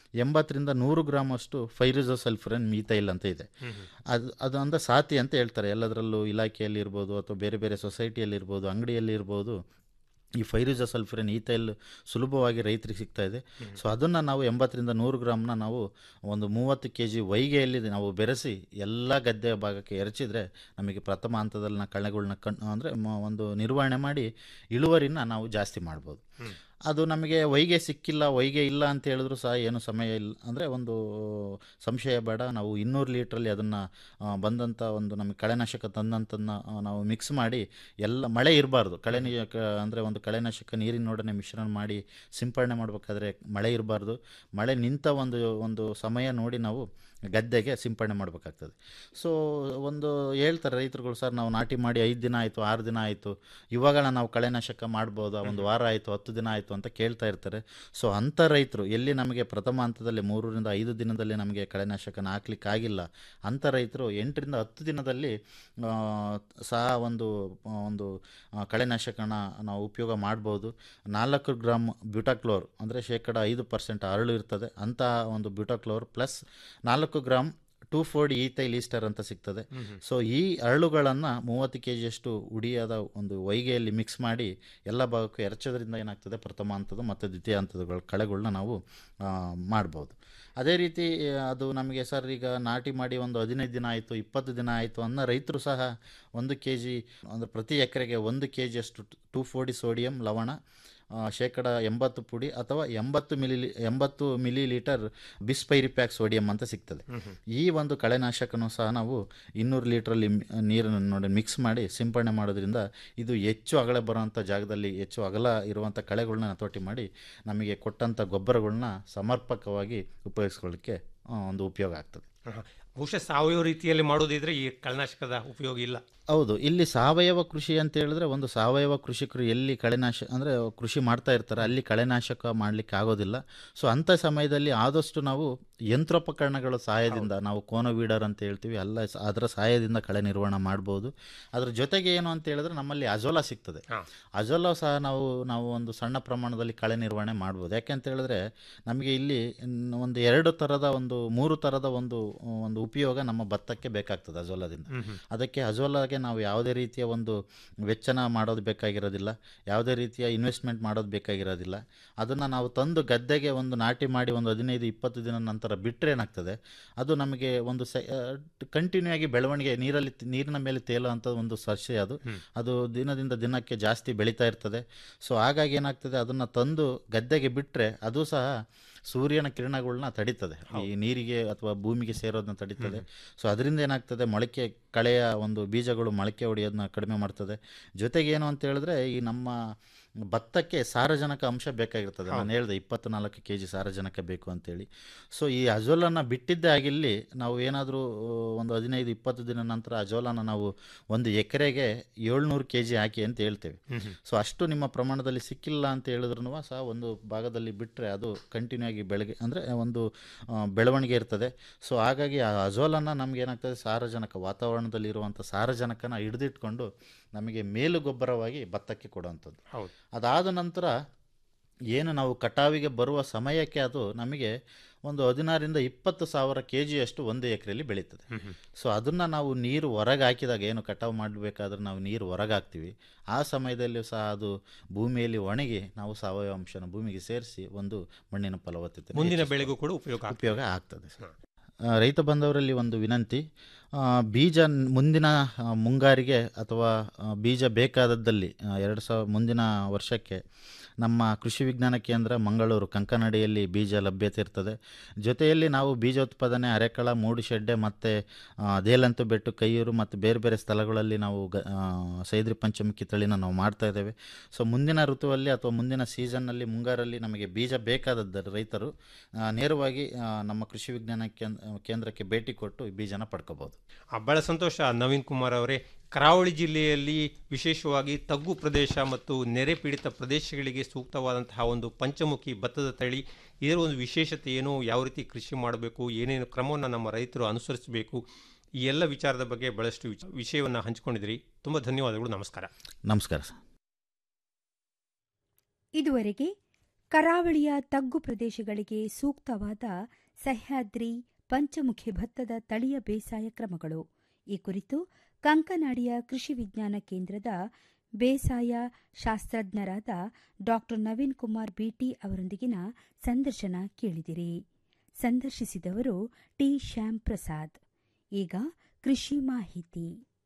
ಎಂಬತ್ತರಿಂದ ನೂರು ಗ್ರಾಮ್ ಅಷ್ಟು ಫೈರಿಜೋಸಲ್ಫರನ್ ಮೀಥೈಲ್ ಅಂತ ಇದೆ ಅದು ಅದು ಅಂದ್ರೆ ಸಾತಿ ಅಂತ ಹೇಳ್ತಾರೆ ಎಲ್ಲದರಲ್ಲೂ ಇಲಾಖೆಯಲ್ಲಿ ಇರ್ಬೋದು ಅಥವಾ ಬೇರೆ ಬೇರೆ ಸೊಸೈಟಿಯಲ್ಲಿ ಇರ್ಬೋದು ಅಂಗಡಿಯಲ್ಲಿ ಇರ್ಬೋದು ಈ ಫೈರಿಜ ಸಲ್ಫರಿನ್ ಈತೈಲ್ ಸುಲಭವಾಗಿ ರೈತರಿಗೆ ಸಿಗ್ತಾ ಇದೆ ಸೊ ಅದನ್ನು ನಾವು ಎಂಬತ್ತರಿಂದ ನೂರು ಗ್ರಾಮ್ನ ನಾವು ಒಂದು ಮೂವತ್ತು ಕೆ ಜಿ ವೈಗೆಯಲ್ಲಿ ನಾವು ಬೆರೆಸಿ ಎಲ್ಲ ಗದ್ದೆ ಭಾಗಕ್ಕೆ ಎರಚಿದ್ರೆ ನಮಗೆ ಪ್ರಥಮ ಹಂತದಲ್ಲಿ ನಾವು ಕಳೆಗಳನ್ನ ಕಣ್ ಅಂದರೆ ಒಂದು ನಿರ್ವಹಣೆ ಮಾಡಿ ಇಳುವರಿನ ನಾವು ಜಾಸ್ತಿ ಮಾಡ್ಬೋದು ಅದು ನಮಗೆ ವೈಗೆ ಸಿಕ್ಕಿಲ್ಲ ವೈಗೆ ಇಲ್ಲ ಅಂತ ಹೇಳಿದ್ರು ಸಹ ಏನು ಸಮಯ ಇಲ್ಲ ಅಂದರೆ ಒಂದು ಸಂಶಯ ಬೇಡ ನಾವು ಇನ್ನೂರು ಲೀಟ್ರಲ್ಲಿ ಅದನ್ನು ಬಂದಂಥ ಒಂದು ನಮಗೆ ಕಳೆನಾಶಕ ತಂದಂಥದ್ದನ್ನ ನಾವು ಮಿಕ್ಸ್ ಮಾಡಿ ಎಲ್ಲ ಮಳೆ ಇರಬಾರ್ದು ಕಳೆ ನೀ ಅಂದರೆ ಒಂದು ಕಳೆನಾಶಕ ನೀರಿನೊಡನೆ ಮಿಶ್ರಣ ಮಾಡಿ ಸಿಂಪಡಣೆ ಮಾಡಬೇಕಾದ್ರೆ ಮಳೆ ಇರಬಾರ್ದು ಮಳೆ ನಿಂತ ಒಂದು ಒಂದು ಸಮಯ ನೋಡಿ ನಾವು ಗದ್ದೆಗೆ ಸಿಂಪಡಣೆ ಮಾಡಬೇಕಾಗ್ತದೆ ಸೊ ಒಂದು ಹೇಳ್ತಾರೆ ರೈತರುಗಳು ಸರ್ ನಾವು ನಾಟಿ ಮಾಡಿ ಐದು ದಿನ ಆಯಿತು ಆರು ದಿನ ಆಯಿತು ಇವಾಗ ನಾವು ಕಳೆನಾಶಕ ಮಾಡ್ಬೋದಾ ಒಂದು ವಾರ ಆಯಿತು ಹತ್ತು ದಿನ ಆಯಿತು ಅಂತ ಕೇಳ್ತಾ ಇರ್ತಾರೆ ಸೊ ಅಂಥ ರೈತರು ಎಲ್ಲಿ ನಮಗೆ ಪ್ರಥಮ ಹಂತದಲ್ಲಿ ಮೂರರಿಂದ ಐದು ದಿನದಲ್ಲಿ ನಮಗೆ ಕಳೆನಾಶಕನ ಹಾಕ್ಲಿಕ್ಕೆ ಆಗಿಲ್ಲ ಅಂಥ ರೈತರು ಎಂಟರಿಂದ ಹತ್ತು ದಿನದಲ್ಲಿ ಆ, ಸಹ ಒಂದು ಒಂದು ಆ, ಕಳೆನಾಶಕನ ನಾವು ಉಪಯೋಗ ಮಾಡ್ಬೋದು ನಾಲ್ಕು ಗ್ರಾಮ್ ಬ್ಯೂಟಾಕ್ಲೋರ್ ಅಂದರೆ ಶೇಕಡ ಐದು ಪರ್ಸೆಂಟ್ ಅರಳು ಇರ್ತದೆ ಅಂಥ ಒಂದು ಬ್ಯೂಟಾಕ್ಲೋರ್ ಪ್ಲಸ್ ನಾಲ್ಕು gram two four D ethyl ester ಅಂತ ಸಿಗ್ತದೆ ಸೊ ಈ ಅರಳುಗಳನ್ನು ಮೂವತ್ತು ಕೆ ಜಿಯಷ್ಟು ಉಡಿಯಾದ ಒಂದು ವೈಗೆಯಲ್ಲಿ ಮಿಕ್ಸ್ ಮಾಡಿ ಎಲ್ಲ ಭಾಗಕ್ಕೂ ಎರಚೋದ್ರಿಂದ ಏನಾಗ್ತದೆ ಪ್ರಥಮ ಹಂತದ ಮತ್ತು ದ್ವಿತೀಯ ಹಂತದಗಳ ಕಳೆಗಳನ್ನ ನಾವು ಆ, ಮಾಡ್ಬೋದು ಅದೇ ರೀತಿ ಆ, ಅದು ನಮಗೆ ಸರ್ ಈಗ ನಾಟಿ ಮಾಡಿ ಒಂದು ಹದಿನೈದು ದಿನ ಆಯಿತು ಇಪ್ಪತ್ತು ದಿನ ಆಯಿತು ಅನ್ನೋ ರೈತರು ಸಹ ಒಂದು ಕೆ ಜಿ ಅಂದರೆ ಪ್ರತಿ ಎಕರೆಗೆ ಒಂದು ಕೆ ಜಿಯಷ್ಟು ಟೂ ಫೋರ್ಟಿ ಸೋಡಿಯಂ ಲವಣ ಆ, ಶೇಕಡ ಎಂಬತ್ತು ಪುಡಿ ಅಥವಾ ಎಂಬತ್ತು ಮಿಲಿ ಎಂಬತ್ತು ಮಿಲಿ ಲೀಟರ್ ಬಿಸ್ಪೈರಿಪ್ಯಾಕ್ ಸೋಡಿಯಂ ಅಂತ ಸಿಗ್ತದೆ ಈ ಒಂದು ಕಳೆನಾಶಕನೂ ಸಹ ನಾವು ಇನ್ನೂರು ಲೀಟ್ರಲ್ಲಿ ನೀರನ್ನು ನೋಡಿ ಮಿಕ್ಸ್ ಮಾಡಿ ಸಿಂಪಡಣೆ ಮಾಡೋದ್ರಿಂದ ಇದು ಹೆಚ್ಚು ಅಗಲ ಬರುವಂಥ ಜಾಗದಲ್ಲಿ ಹೆಚ್ಚು ಅಗಲ ಇರುವಂಥ ಕಳೆಗಳನ್ನ ಹತೋಟಿ ಮಾಡಿ ನಮಗೆ ಕೊಟ್ಟಂಥ ಗೊಬ್ಬರಗಳನ್ನ ಸಮರ್ಪಕವಾಗಿ ಉಪಯೋಗಿಸ್ಕೊಳ್ಳಿಕ್ಕೆ ಆ, ಒಂದು ಉಪಯೋಗ ಆಗ್ತದೆ ಬಹುಶಃ ಸಾವಯವ ರೀತಿಯಲ್ಲಿ ಮಾಡೋದಿದ್ರೆ ಈ ಕಳೆನಾಶಕದ ಉಪಯೋಗ ಇಲ್ಲ ಹೌದು ಇಲ್ಲಿ ಸಾವಯವ ಕೃಷಿ ಅಂತ ಹೇಳಿದ್ರೆ ಒಂದು ಸಾವಯವ ಕೃಷಿಕರು ಎಲ್ಲಿ ಕಳೆನಾಶ ಅಂದರೆ ಕೃಷಿ ಮಾಡ್ತಾ ಇರ್ತಾರೆ ಅಲ್ಲಿ ಕಳೆನಾಶಕ ಮಾಡಲಿಕ್ಕೆ ಆಗೋದಿಲ್ಲ ಸೊ ಅಂಥ ಸಮಯದಲ್ಲಿ ಆದಷ್ಟು ನಾವು ಯಂತ್ರೋಪಕರಣಗಳ ಸಹಾಯದಿಂದ ನಾವು ಕೋನೋ ವೀಡರ್ ಅಂತ ಹೇಳ್ತೀವಿ ಅಲ್ಲ ಸ- ಅದರ ಸಹಾಯದಿಂದ ಕಳೆ ನಿರ್ವಹಣೆ ಮಾಡ್ಬೋದು ಅದ್ರ ಜೊತೆಗೆ ಏನು ಅಂತ ಹೇಳಿದ್ರೆ ನಮ್ಮಲ್ಲಿ ಅಜೋಲಾ ಸಿಗ್ತದೆ ಅಜೋಲಾ ಸಹ ನಾವು ನಾವು ಒಂದು ಸಣ್ಣ ಪ್ರಮಾಣದಲ್ಲಿ ಕಳೆ ನಿರ್ವಹಣೆ ಮಾಡ್ಬೋದು ಯಾಕೆಂತ ಹೇಳಿದ್ರೆ ನಮಗೆ ಇಲ್ಲಿ ನ್- ಒಂದು ಎರಡು ಥರದ ಒಂದು ಮೂರು ಥರದ ಒಂದು ಒಂದು ಉಪಯೋಗ ನಮ್ಮ ಭತ್ತಕ್ಕೆ ಬೇಕಾಗ್ತದೆ ಅಜೋಲಾದಿಂದ ಅದಕ್ಕೆ ಅಜೋಲಾಗೆ ನಾವು ಯಾವುದೇ ರೀತಿಯ ಒಂದು ವೆಚ್ಚನ ಮಾಡೋದು ಬೇಕಾಗಿರೋದಿಲ್ಲ ಯಾವುದೇ ರೀತಿಯ ಇನ್ವೆಸ್ಟ್ಮೆಂಟ್ ಮಾಡೋದು ಬೇಕಾಗಿರೋದಿಲ್ಲ ಅದನ್ನು ನಾವು ತಂದು ಗದ್ದೆಗೆ ಒಂದು ನಾಟಿ ಮಾಡಿ ಒಂದು ಹದಿನೈದು ಇಪ್ಪತ್ತು ದಿನ ನಂತರ ಬಿಟ್ಟರೆ ಏನಾಗ್ತದೆ ಅದು ನಮಗೆ ಒಂದು ಸ ಕಂಟಿನ್ಯೂ ಆಗಿ ಬೆಳವಣಿಗೆ ನೀರಲ್ಲಿ ತಿ- ನೀರಿನ ಮೇಲೆ ತೇಲುವಂಥ ಒಂದು ಸಸ್ಯ ಅದು ಅದು ದಿನದಿಂದ ದಿನಕ್ಕೆ ಜಾಸ್ತಿ ಬೆಳೀತಾ ಇರ್ತದೆ ಸೊ ಹಾಗಾಗಿ ಏನಾಗ್ತದೆ ಅದನ್ನು ತಂದು ಗದ್ದೆಗೆ ಬಿಟ್ಟರೆ ಅದು ಸಹ ಸೂರ್ಯನ ಕಿರಣಗಳನ್ನ ತಡೀತದೆ ಈ ನೀರಿಗೆ ಅಥವಾ ಭೂಮಿಗೆ ಸೇರೋದನ್ನ ತಡೀತದೆ ಸೊ ಅದರಿಂದ ಏನಾಗ್ತದೆ ಮೊಳಕೆ ಕಳೆಯ ಒಂದು ಬೀಜಗಳು ಮೊಳಕೆ ಹೊಡೆಯೋದನ್ನ ಕಡಿಮೆ ಮಾಡ್ತದೆ ಜೊತೆಗೆ ಏನು ಅಂತ ಹೇಳಿದ್ರೆ ಈ ನಮ್ಮ ಭತ್ತಕ್ಕೆ ಸಾರಜನಕ ಅಂಶ ಬೇಕಾಗಿರ್ತದೆ ನಾನು ಹೇಳಿದೆ ಇಪ್ಪತ್ತು ನಾಲ್ಕು ಕೆ ಜಿ ಸಾರಜನಕ ಬೇಕು ಅಂತೇಳಿ ಸೊ ಈ ಅಜೋಲನ ಬಿಟ್ಟಿದ್ದೇ ಆಗಿಲ್ಲಿ ನಾವು ಏನಾದರೂ ಒಂದು ಹದಿನೈದು ಇಪ್ಪತ್ತು ದಿನ ನಂತರ ಅಜೋಲನ ನಾವು ಒಂದು ಎಕರೆಗೆ ಏಳ್ನೂರು ಕೆ ಜಿ ಹಾಕಿ ಅಂತ ಹೇಳ್ತೇವೆ ಸೊ ಅಷ್ಟು ನಿಮ್ಮ ಪ್ರಮಾಣದಲ್ಲಿ ಸಿಕ್ಕಿಲ್ಲ ಅಂತ ಹೇಳಿದ್ರು ಸಹ ಒಂದು ಭಾಗದಲ್ಲಿ ಬಿಟ್ಟರೆ ಅದು ಕಂಟಿನ್ಯೂ ಆಗಿ ಬೆಳಗ್ಗೆ ಅಂದರೆ ಒಂದು ಆ, ಬೆಳವಣಿಗೆ ಇರ್ತದೆ ಸೊ ಹಾಗಾಗಿ ಆ ಅಜೋಲನ ನಮ್ಗೆ ಏನಾಗ್ತದೆ ಸಾರಜನಕ ವಾತಾವರಣದಲ್ಲಿರುವಂಥ ಸಾರಜನಕನ ಹಿಡಿದಿಟ್ಕೊಂಡು ನಮಗೆ ಮೇಲು ಗೊಬ್ಬರವಾಗಿ ಭತ್ತಕ್ಕೆ ಕೊಡುವಂಥದ್ದು ಹೌದು ಅದಾದ ನಂತರ ಏನು ನಾವು ಕಟಾವಿಗೆ ಬರುವ ಸಮಯಕ್ಕೆ ಅದು ನಮಗೆ ಒಂದು ಹದಿನಾರರಿಂದ ಇಪ್ಪತ್ತು ಸಾವಿರ ಕೆ ಜಿಯಷ್ಟು ಒಂದು ಎಕರೆಯಲ್ಲಿ ಬೆಳೀತದೆ ಸೊ ಅದನ್ನು ನಾವು ನೀರು ಹೊರಗೆ ಹಾಕಿದಾಗ ಏನು ಕಟಾವು ಮಾಡಬೇಕಾದ್ರೆ ನಾವು ನೀರು ಹೊರಗೆ ಹಾಕ್ತೀವಿ ಆ ಸಮಯದಲ್ಲಿಯೂ ಸಹ ಅದು ಭೂಮಿಯಲ್ಲಿ ಒಣಗಿ ನಾವು ಸಾವಯವ ಅಂಶನ ಭೂಮಿಗೆ ಸೇರಿಸಿ ಒಂದು ಮಣ್ಣಿನ ಫಲವತ್ತತೆ ಮುಂದಿನ ಹೆಚ್ಚಿಸ್ಬೋದು. ಬೆಳೆಗೂ ಕೂಡ ಉಪಯೋಗ ಆಗ್ತದೆ. ಉಪಯೋಗ ಆಗ್ತದೆ ಸರ್ ಆ, ರೈತ ಬಂದವರಲ್ಲಿ ಒಂದು ವಿನಂತಿ ಆ, ಬೀಜ ನ್- ಮುಂದಿನ ಆ, ಮುಂಗಾರಿಗೆ ಅಥವಾ ಆ, ಬೀಜ ಬೇಕಾದದ್ದಲ್ಲಿ ಎರಡು ಸಾವಿರ ಮುಂದಿನ ವರ್ಷಕ್ಕೆ ನಮ್ಮ ಕೃಷಿ ವಿಜ್ಞಾನ ಕೇಂದ್ರ ಮಂಗಳೂರು ಕಂಕನಡಿಯಲ್ಲಿ ಬೀಜ ಲಭ್ಯತೆ ಇರ್ತದೆ ಜೊತೆಯಲ್ಲಿ ನಾವು ಬೀಜ ಉತ್ಪಾದನೆ ಅರೆಕಳ ಮೂಡುಶೆಡ್ಡೆ ಮತ್ತು ದೇಲಂತು ಬೆಟ್ಟು ಕೈಯೂರು ಮತ್ತು ಬೇರೆ ಬೇರೆ ಸ್ಥಳಗಳಲ್ಲಿ ನಾವು ಗ ಆ, ಸೈದ್ರಿ ಪಂಚಮುಖಿ ತಳಿನ ನಾವು ಮಾಡ್ತಾ ಇದ್ದೇವೆ ಸೊ ಮುಂದಿನ ಋತುವಲ್ಲಿ ಅಥವಾ ಮುಂದಿನ ಸೀಸನ್ನಲ್ಲಿ ಮುಂಗಾರಲ್ಲಿ ನಮಗೆ ಬೀಜ ಬೇಕಾದದ್ದು ರೈತರು ಆ, ನೇರವಾಗಿ ಆ, ನಮ್ಮ ಕೃಷಿ ವಿಜ್ಞಾನ ಕೇಂದ್ರ ಕೇಂದ್ರಕ್ಕೆ ಭೇಟಿ ಕೊಟ್ಟು ಈ ಬೀಜನ ಪಡ್ಕೋಬೋದು ಆ, ಬಹಳ ಸಂತೋಷ ನವೀನ್ ಕುಮಾರ್ ಅವರೇ ಕರಾವಳಿ ಜಿಲ್ಲೆಯಲ್ಲಿ ವಿಶೇಷವಾಗಿ ತಗ್ಗು ಪ್ರದೇಶ ಮತ್ತು ನೆರೆ ಪೀಡಿತ ಪ್ರದೇಶಗಳಿಗೆ ಸೂಕ್ತವಾದಂತಹ ಒಂದು ಪಂಚಮುಖಿ ಭತ್ತದ ತಳಿ ಇದರ ಒಂದು ವಿಶೇಷತೆ ಏನು ಯಾವ ರೀತಿ ಕೃಷಿ ಮಾಡಬೇಕು ಏನೇನು ಕ್ರಮವನ್ನು ನಮ್ಮ ರೈತರು ಅನುಸರಿಸಬೇಕು ಈ ಎಲ್ಲ ವಿಚಾರದ ಬಗ್ಗೆ ಬಹಳಷ್ಟು ವಿಚ- ವಿಷಯವನ್ನು ಹಂಚಿಕೊಂಡಿದ್ರಿ ತುಂಬ ಧನ್ಯವಾದಗಳು ನಮಸ್ಕಾರ ನಮಸ್ಕಾರ ಸರ್ ಇದುವರೆಗೆ ಕರಾವಳಿಯ ತಗ್ಗು ಪ್ರದೇಶಗಳಿಗೆ ಸೂಕ್ತವಾದ ಸಹ್ಯಾದ್ರಿ ಪಂಚಮುಖಿ ಭತ್ತದ ತಳಿಯ ಬೇಸಾಯ ಕ್ರಮಗಳು ಈ ಕುರಿತು ಕಂಕನಾಡಿಯ ಕೃಷಿ ವಿಜ್ಞಾನ ಕೇಂದ್ರದ ಬೇಸಾಯ ಶಾಸ್ತ್ರಜ್ಞರಾದ ಡಾ ನವೀನ್ ಕುಮಾರ್ ಬಿಟಿ ಅವರೊಂದಿಗಿನ ಸಂದರ್ಶನ ಕೇಳಿದಿರಿ ಸಂದರ್ಶಿಸಿದವರು ಟಿ ಶ್ಯಾಮ್ ಪ್ರಸಾದ್ ಈಗ ಕೃಷಿ ಮಾಹಿತಿ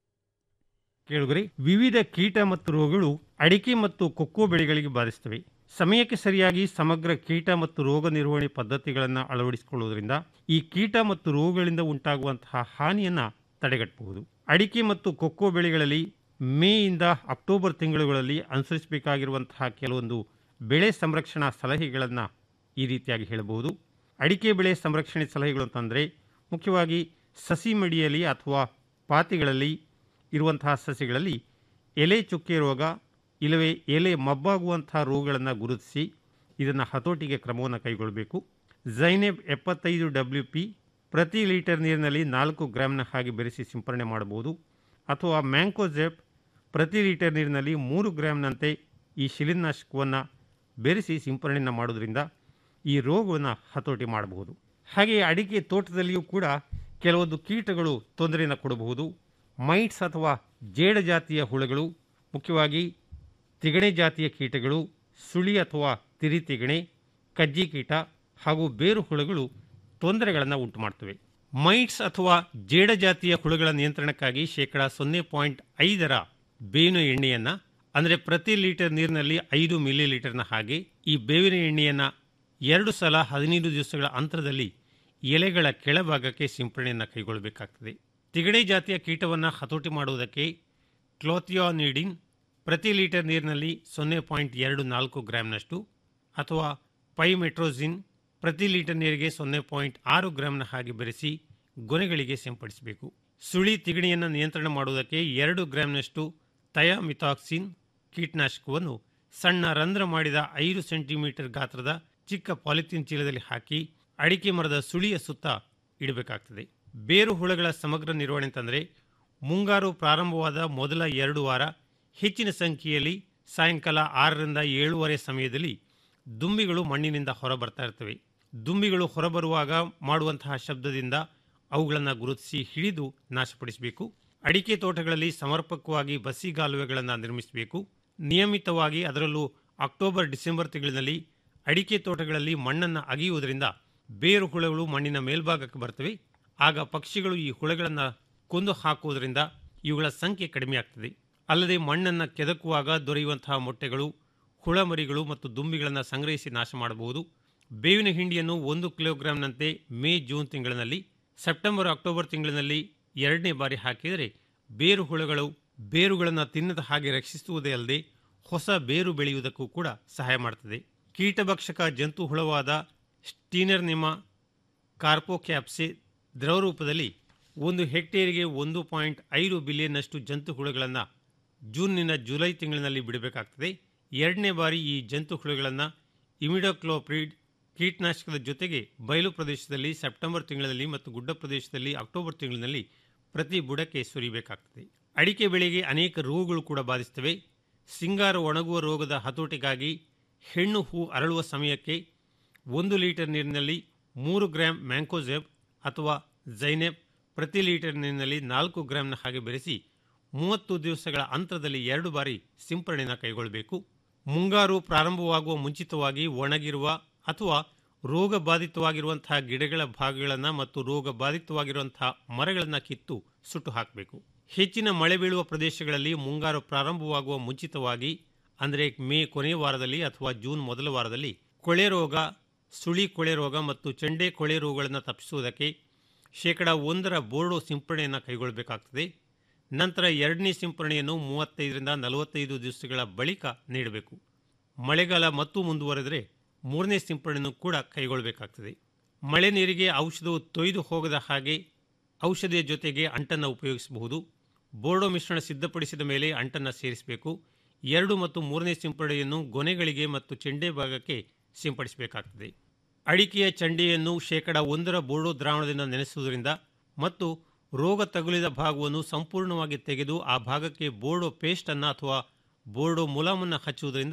ಕೇಳುಗರೆ ವಿವಿಧ ಕೀಟ ಮತ್ತು ರೋಗಗಳು ಅಡಿಕೆ ಮತ್ತು ಕೊಕ್ಕೋ ಬೆಳೆಗಳಿಗೆ ಬಾಧಿಸುತ್ತವೆ ಸಮಯಕ್ಕೆ ಸರಿಯಾಗಿ ಸಮಗ್ರ ಕೀಟ ಮತ್ತು ರೋಗ ನಿರ್ವಹಣೆ ಪದ್ಧತಿಗಳನ್ನು ಅಳವಡಿಸಿಕೊಳ್ಳುವುದರಿಂದ ಈ ಕೀಟ ಮತ್ತು ರೋಗಗಳಿಂದ ಉಂಟಾಗುವಂತಹ ಹಾನಿಯನ್ನು ತಡೆಗಟ್ಟಬಹುದು ಅಡಿಕೆ ಮತ್ತು ಕೊಕ್ಕೋ ಬೆಳೆಗಳಲ್ಲಿ ಮೇಯಿಂದ ಅಕ್ಟೋಬರ್ ತಿಂಗಳುಗಳಲ್ಲಿ ಅನುಸರಿಸಬೇಕಾಗಿರುವಂತಹ ಕೆಲವೊಂದು ಬೆಳೆ ಸಂರಕ್ಷಣಾ ಸಲಹೆಗಳನ್ನು ಈ ರೀತಿಯಾಗಿ ಹೇಳಬಹುದು ಅಡಿಕೆ ಬೆಳೆ ಸಂರಕ್ಷಣೆ ಸಲಹೆಗಳು ಅಂತಂದರೆ ಮುಖ್ಯವಾಗಿ ಸಸಿ ಮಡಿಯಲ್ಲಿ ಅಥವಾ ಪಾತಿಗಳಲ್ಲಿ ಇರುವಂತಹ ಸಸಿಗಳಲ್ಲಿ ಎಲೆ ಚುಕ್ಕೆ ರೋಗ ಇಲ್ಲವೇ ಎಲೆ ಮಬ್ಬಾಗುವಂತಹ ರೋಗಗಳನ್ನು ಗುರುತಿಸಿ ಇದನ್ನು ಹತೋಟಿಗೆ ಕ್ರಮವನ್ನು ಕೈಗೊಳ್ಳಬೇಕು ಝೈನೆಬ್ ಎಪ್ಪತ್ತೈದು ಡಬ್ಲ್ಯೂ ಪಿ ಪ್ರತಿ ಲೀಟರ್ ನೀರಿನಲ್ಲಿ ನಾಲ್ಕು ಗ್ರಾಮ್ನ ಹಾಗೆ ಬೆರೆಸಿ ಸಿಂಪರಣೆ ಮಾಡಬಹುದು ಅಥವಾ ಮ್ಯಾಂಕೋಜೆಪ್ ಪ್ರತಿ ಲೀಟರ್ ನೀರಿನಲ್ಲಿ ಮೂರು ಗ್ರಾಮ್ನಂತೆ ಈ ಶಿಲೀನಾಶಕವನ್ನು ಬೆರೆಸಿ ಸಿಂಪರಣೆಯನ್ನು ಮಾಡೋದ್ರಿಂದ ಈ ರೋಗವನ್ನು ಹತೋಟಿ ಮಾಡಬಹುದು ಹಾಗೆಯೇ ಅಡಿಕೆ ತೋಟದಲ್ಲಿಯೂ ಕೂಡ ಕೆಲವೊಂದು ಕೀಟಗಳು ತೊಂದರೆಯನ್ನು ಕೊಡಬಹುದು ಮೈಟ್ಸ್ ಅಥವಾ ಜೇಡ ಜಾತಿಯ ಹುಳುಗಳು ಮುಖ್ಯವಾಗಿ ತಿಗಣೆ ಜಾತಿಯ ಕೀಟಗಳು ಸುಳಿ ಅಥವಾ ತಿರಿ ತಿಗಣೆ ಕಜ್ಜಿ ಕೀಟ ಹಾಗೂ ಬೇರು ಹುಳುಗಳು ತೊಂದರೆಗಳನ್ನು ಉಂಟು ಮಾಡ್ತವೆ ಮೈಟ್ಸ್ ಅಥವಾ ಜೇಡ ಜಾತಿಯ ಹುಳುಗಳ ನಿಯಂತ್ರಣಕ್ಕಾಗಿ ಶೇಕಡ ಸೊನ್ನೆ ಪಾಯಿಂಟ್ ಐದರ ಬೇವಿನ ಎಣ್ಣೆಯನ್ನು ಅಂದರೆ ಪ್ರತಿ ಲೀಟರ್ ನೀರಿನಲ್ಲಿ ಐದು ಮಿಲಿ ಲೀಟರ್ನ ಹಾಗೆ ಈ ಬೇವಿನ ಎಣ್ಣೆಯನ್ನು ಎರಡು ಸಲ ಹದಿನೈದು ದಿವಸಗಳ ಅಂತರದಲ್ಲಿ ಎಲೆಗಳ ಕೆಳಭಾಗಕ್ಕೆ ಸಿಂಪರಣೆಯನ್ನು ಕೈಗೊಳ್ಳಬೇಕಾಗ್ತದೆ ತಿಗಣೆ ಜಾತಿಯ ಕೀಟವನ್ನು ಹತೋಟಿ ಮಾಡುವುದಕ್ಕೆ ಕ್ಲೋಥಿಯಾನಿಡಿನ್ ಪ್ರತಿ ಲೀಟರ್ ನೀರಿನಲ್ಲಿ ಸೊನ್ನೆ ಪಾಯಿಂಟ್ ಎರಡು ನಾಲ್ಕು ಗ್ರಾಮ್ನಷ್ಟು ಅಥವಾ ಪೈಮೆಟ್ರೋಸಿನ್ ಪ್ರತಿ ಲೀಟರ್ ನೀರಿಗೆ ಸೊನ್ನೆ ಪಾಯಿಂಟ್ ಆರು ಗ್ರಾಮ್ನ ಹಾಗೆ ಬೆರೆಸಿ ಗೊನೆಗಳಿಗೆ ಸಿಂಪಡಿಸಬೇಕು ಸುಳಿ ತಿಗಣಿಯನ್ನು ನಿಯಂತ್ರಣ ಮಾಡುವುದಕ್ಕೆ ಎರಡು ಗ್ರಾಮ್ನಷ್ಟು ಥಯಾಮಿಥಾಕ್ಸಿನ್ ಕೀಟನಾಶಕವನ್ನು ಸಣ್ಣ ರಂಧ್ರ ಮಾಡಿದ ಐದು ಸೆಂಟಿಮೀಟರ್ ಗಾತ್ರದ ಚಿಕ್ಕ ಪಾಲಿಥೀನ್ ಚೀಲದಲ್ಲಿ ಹಾಕಿ ಅಡಿಕೆ ಮರದ ಸುಳಿಯ ಸುತ್ತ ಇಡಬೇಕಾಗ್ತದೆ ಬೇರು ಹುಳಗಳ ಸಮಗ್ರ ನಿರ್ವಹಣೆ ಅಂತಂದರೆ ಮುಂಗಾರು ಪ್ರಾರಂಭವಾದ ಮೊದಲ ಎರಡು ವಾರ ಹೆಚ್ಚಿನ ಸಂಖ್ಯೆಯಲ್ಲಿ ಸಾಯಂಕಾಲ ಆರರಿಂದ ಏಳುವರೆ ಸಮಯದಲ್ಲಿ ದುಂಬಿಗಳು ಮಣ್ಣಿನಿಂದ ಹೊರಬರ್ತಾ ಇರ್ತವೆ ದುಂಬಿಗಳು ಹೊರಬರುವಾಗ ಮಾಡುವಂತಹ ಶಬ್ದದಿಂದ ಅವುಗಳನ್ನು ಗುರುತಿಸಿ ಹಿಡಿದು ನಾಶಪಡಿಸಬೇಕು ಅಡಿಕೆ ತೋಟಗಳಲ್ಲಿ ಸಮರ್ಪಕವಾಗಿ ಬಸಿಗಾಲುವೆಗಳನ್ನು ನಿರ್ಮಿಸಬೇಕು ನಿಯಮಿತವಾಗಿ ಅದರಲ್ಲೂ ಅಕ್ಟೋಬರ್ ಡಿಸೆಂಬರ್ ತಿಂಗಳಿನಲ್ಲಿ ಅಡಿಕೆ ತೋಟಗಳಲ್ಲಿ ಮಣ್ಣನ್ನು ಅಗೆಯುವುದರಿಂದ ಬೇರು ಹುಳಗಳು ಮಣ್ಣಿನ ಮೇಲ್ಭಾಗಕ್ಕೆ ಬರ್ತವೆ ಆಗ ಪಕ್ಷಿಗಳು ಈ ಹುಳಗಳನ್ನು ಕೊಂದು ಹಾಕುವುದರಿಂದ ಇವುಗಳ ಸಂಖ್ಯೆ ಕಡಿಮೆಯಾಗ್ತದೆ ಅಲ್ಲದೆ ಮಣ್ಣನ್ನು ಕೆದಕುವಾಗ ದೊರೆಯುವಂತಹ ಮೊಟ್ಟೆಗಳು ಹುಳಮರಿಗಳು ಮತ್ತು ದುಂಬಿಗಳನ್ನು ಸಂಗ್ರಹಿಸಿ ನಾಶ ಮಾಡಬಹುದು ಬೇವಿನ ಹಿಂಡಿಯನ್ನು ಒಂದು ಕಿಲೋಗ್ರಾಂನಂತೆ ಮೇ ಜೂನ್ ತಿಂಗಳಿನಲ್ಲಿ ಸೆಪ್ಟೆಂಬರ್ ಅಕ್ಟೋಬರ್ ತಿಂಗಳಿನಲ್ಲಿ ಎರಡನೇ ಬಾರಿ ಹಾಕಿದರೆ ಬೇರು ಹುಳುಗಳು ಬೇರುಗಳನ್ನು ತಿನ್ನದ ಹಾಗೆ ರಕ್ಷಿಸುವುದೇ ಅಲ್ಲದೆ ಹೊಸ ಬೇರು ಬೆಳೆಯುವುದಕ್ಕೂ ಕೂಡ ಸಹಾಯ ಮಾಡುತ್ತದೆ ಕೀಟಭಕ್ಷಕ ಜಂತು ಹುಳವಾದ ಸ್ಟೀನರ್ ನಿಮ್ಮ ಕಾರ್ಪೋಕ್ಯಾಪ್ಸೆ ದ್ರವ ರೂಪದಲ್ಲಿ ಒಂದು ಹೆಕ್ಟೇರಿಗೆ ಒಂದು ಪಾಯಿಂಟ್ ಐದು ಬಿಲಿಯನ್ನಷ್ಟು ಜಂತು ಹುಳುಗಳನ್ನು ಜೂನ್ನಿಂದ ಜುಲೈ ತಿಂಗಳಿನಲ್ಲಿ ಬಿಡಬೇಕಾಗ್ತದೆ ಎರಡನೇ ಬಾರಿ ಈ ಜಂತು ಹುಳುಗಳನ್ನು ಇಮಿಡೋಕ್ಲೋಪ್ರಿಡ್ ಕೀಟನಾಶಕದ ಜೊತೆಗೆ ಬಯಲು ಪ್ರದೇಶದಲ್ಲಿ ಸೆಪ್ಟೆಂಬರ್ ತಿಂಗಳಲ್ಲಿ ಮತ್ತು ಗುಡ್ಡ ಪ್ರದೇಶದಲ್ಲಿ ಅಕ್ಟೋಬರ್ ತಿಂಗಳಿನಲ್ಲಿ ಪ್ರತಿ ಬುಡಕ್ಕೆ ಸುರಿಬೇಕಾಗ್ತದೆ ಅಡಿಕೆ ಬೆಳೆಗೆ ಅನೇಕ ರೋಗಗಳು ಕೂಡ ಬಾಧಿಸುತ್ತವೆ ಸಿಂಗಾರ ಒಣಗುವ ರೋಗದ ಹತೋಟಿಗಾಗಿ ಹೆಣ್ಣು ಹೂ ಅರಳುವ ಸಮಯಕ್ಕೆ ಒಂದು ಲೀಟರ್ ನೀರಿನಲ್ಲಿ ಮೂರು ಗ್ರಾಂ ಮ್ಯಾಂಕೋಜೆಬ್ ಅಥವಾ ಜೈನೆಬ್ ಪ್ರತಿ ಲೀಟರ್ ನೀರಿನಲ್ಲಿ ನಾಲ್ಕು ಗ್ರಾಂನ ಹಾಗೆ ಬೆರೆಸಿ ಮೂವತ್ತು ದಿವಸಗಳ ಅಂತರದಲ್ಲಿ ಎರಡು ಬಾರಿ ಸಿಂಪರಣೆಯನ್ನು ಕೈಗೊಳ್ಳಬೇಕು ಮುಂಗಾರು ಪ್ರಾರಂಭವಾಗುವ ಮುಂಚಿತವಾಗಿ ಒಣಗಿರುವ ಅಥವಾ ರೋಗ ಬಾಧಿತವಾಗಿರುವಂತಹ ಗಿಡಗಳ ಭಾಗಗಳನ್ನು ಮತ್ತು ರೋಗ ಬಾಧಿತವಾಗಿರುವಂತಹ ಮರಗಳನ್ನು ಕಿತ್ತು ಸುಟ್ಟು ಹಾಕಬೇಕು ಹೆಚ್ಚಿನ ಮಳೆ ಬೀಳುವ ಪ್ರದೇಶಗಳಲ್ಲಿ ಮುಂಗಾರು ಪ್ರಾರಂಭವಾಗುವ ಮುಂಚಿತವಾಗಿ ಅಂದರೆ ಮೇ ಕೊನೆಯ ವಾರದಲ್ಲಿ ಅಥವಾ ಜೂನ್ ಮೊದಲ ವಾರದಲ್ಲಿ ಕೊಳೆ ರೋಗ ಸುಳಿ ಕೊಳೆ ರೋಗ ಮತ್ತು ಚೆಂಡೆ ಕೊಳೆ ರೋಗಗಳನ್ನು ತಪ್ಪಿಸುವುದಕ್ಕೆ ಶೇಕಡ ಒಂದರ ಬೋರ್ಡೋ ಸಿಂಪರಣೆಯನ್ನು ಕೈಗೊಳ್ಳಬೇಕಾಗ್ತದೆ ನಂತರ ಎರಡನೇ ಸಿಂಪರಣೆಯನ್ನು ಮೂವತ್ತೈದರಿಂದ ನಲವತ್ತೈದು ದಿವಸಗಳ ಬಳಿಕ ನೀಡಬೇಕು ಮಳೆಗಾಲ ಮತ್ತು ಮುಂದುವರೆದರೆ ಮೂರನೇ ಸಿಂಪರಣೆಯನ್ನು ಕೂಡ ಕೈಗೊಳ್ಳಬೇಕಾಗ್ತದೆ ಮಳೆ ನೀರಿಗೆ ಔಷಧವು ತೊಯ್ದು ಹೋಗದ ಹಾಗೆ ಔಷಧಿಯ ಜೊತೆಗೆ ಅಂಟನ್ನು ಉಪಯೋಗಿಸಬಹುದು ಬೋರ್ಡೋ ಮಿಶ್ರಣ ಸಿದ್ಧಪಡಿಸಿದ ಮೇಲೆ ಅಂಟನ್ನು ಸೇರಿಸಬೇಕು ಎರಡು ಮತ್ತು ಮೂರನೇ ಸಿಂಪರಣೆಯನ್ನು ಗೊನೆಗಳಿಗೆ ಮತ್ತು ಚೆಂಡೆ ಭಾಗಕ್ಕೆ ಸಿಂಪಡಿಸಬೇಕಾಗ್ತದೆ ಅಡಿಕೆಯ ಚಂಡಿಯನ್ನು ಶೇಕಡ ಒಂದರ ಬೋರ್ಡೋ ದ್ರಾವಣದಿಂದ ನೆನೆಸುವುದರಿಂದ ಮತ್ತು ರೋಗ ತಗುಲಿದ ಭಾಗವನ್ನು ಸಂಪೂರ್ಣವಾಗಿ ತೆಗೆದು ಆ ಭಾಗಕ್ಕೆ ಬೋರ್ಡೋ ಪೇಸ್ಟನ್ನು ಅಥವಾ ಬೋರ್ಡೋ ಮುಲಾಮನ್ನು ಹಚ್ಚುವುದರಿಂದ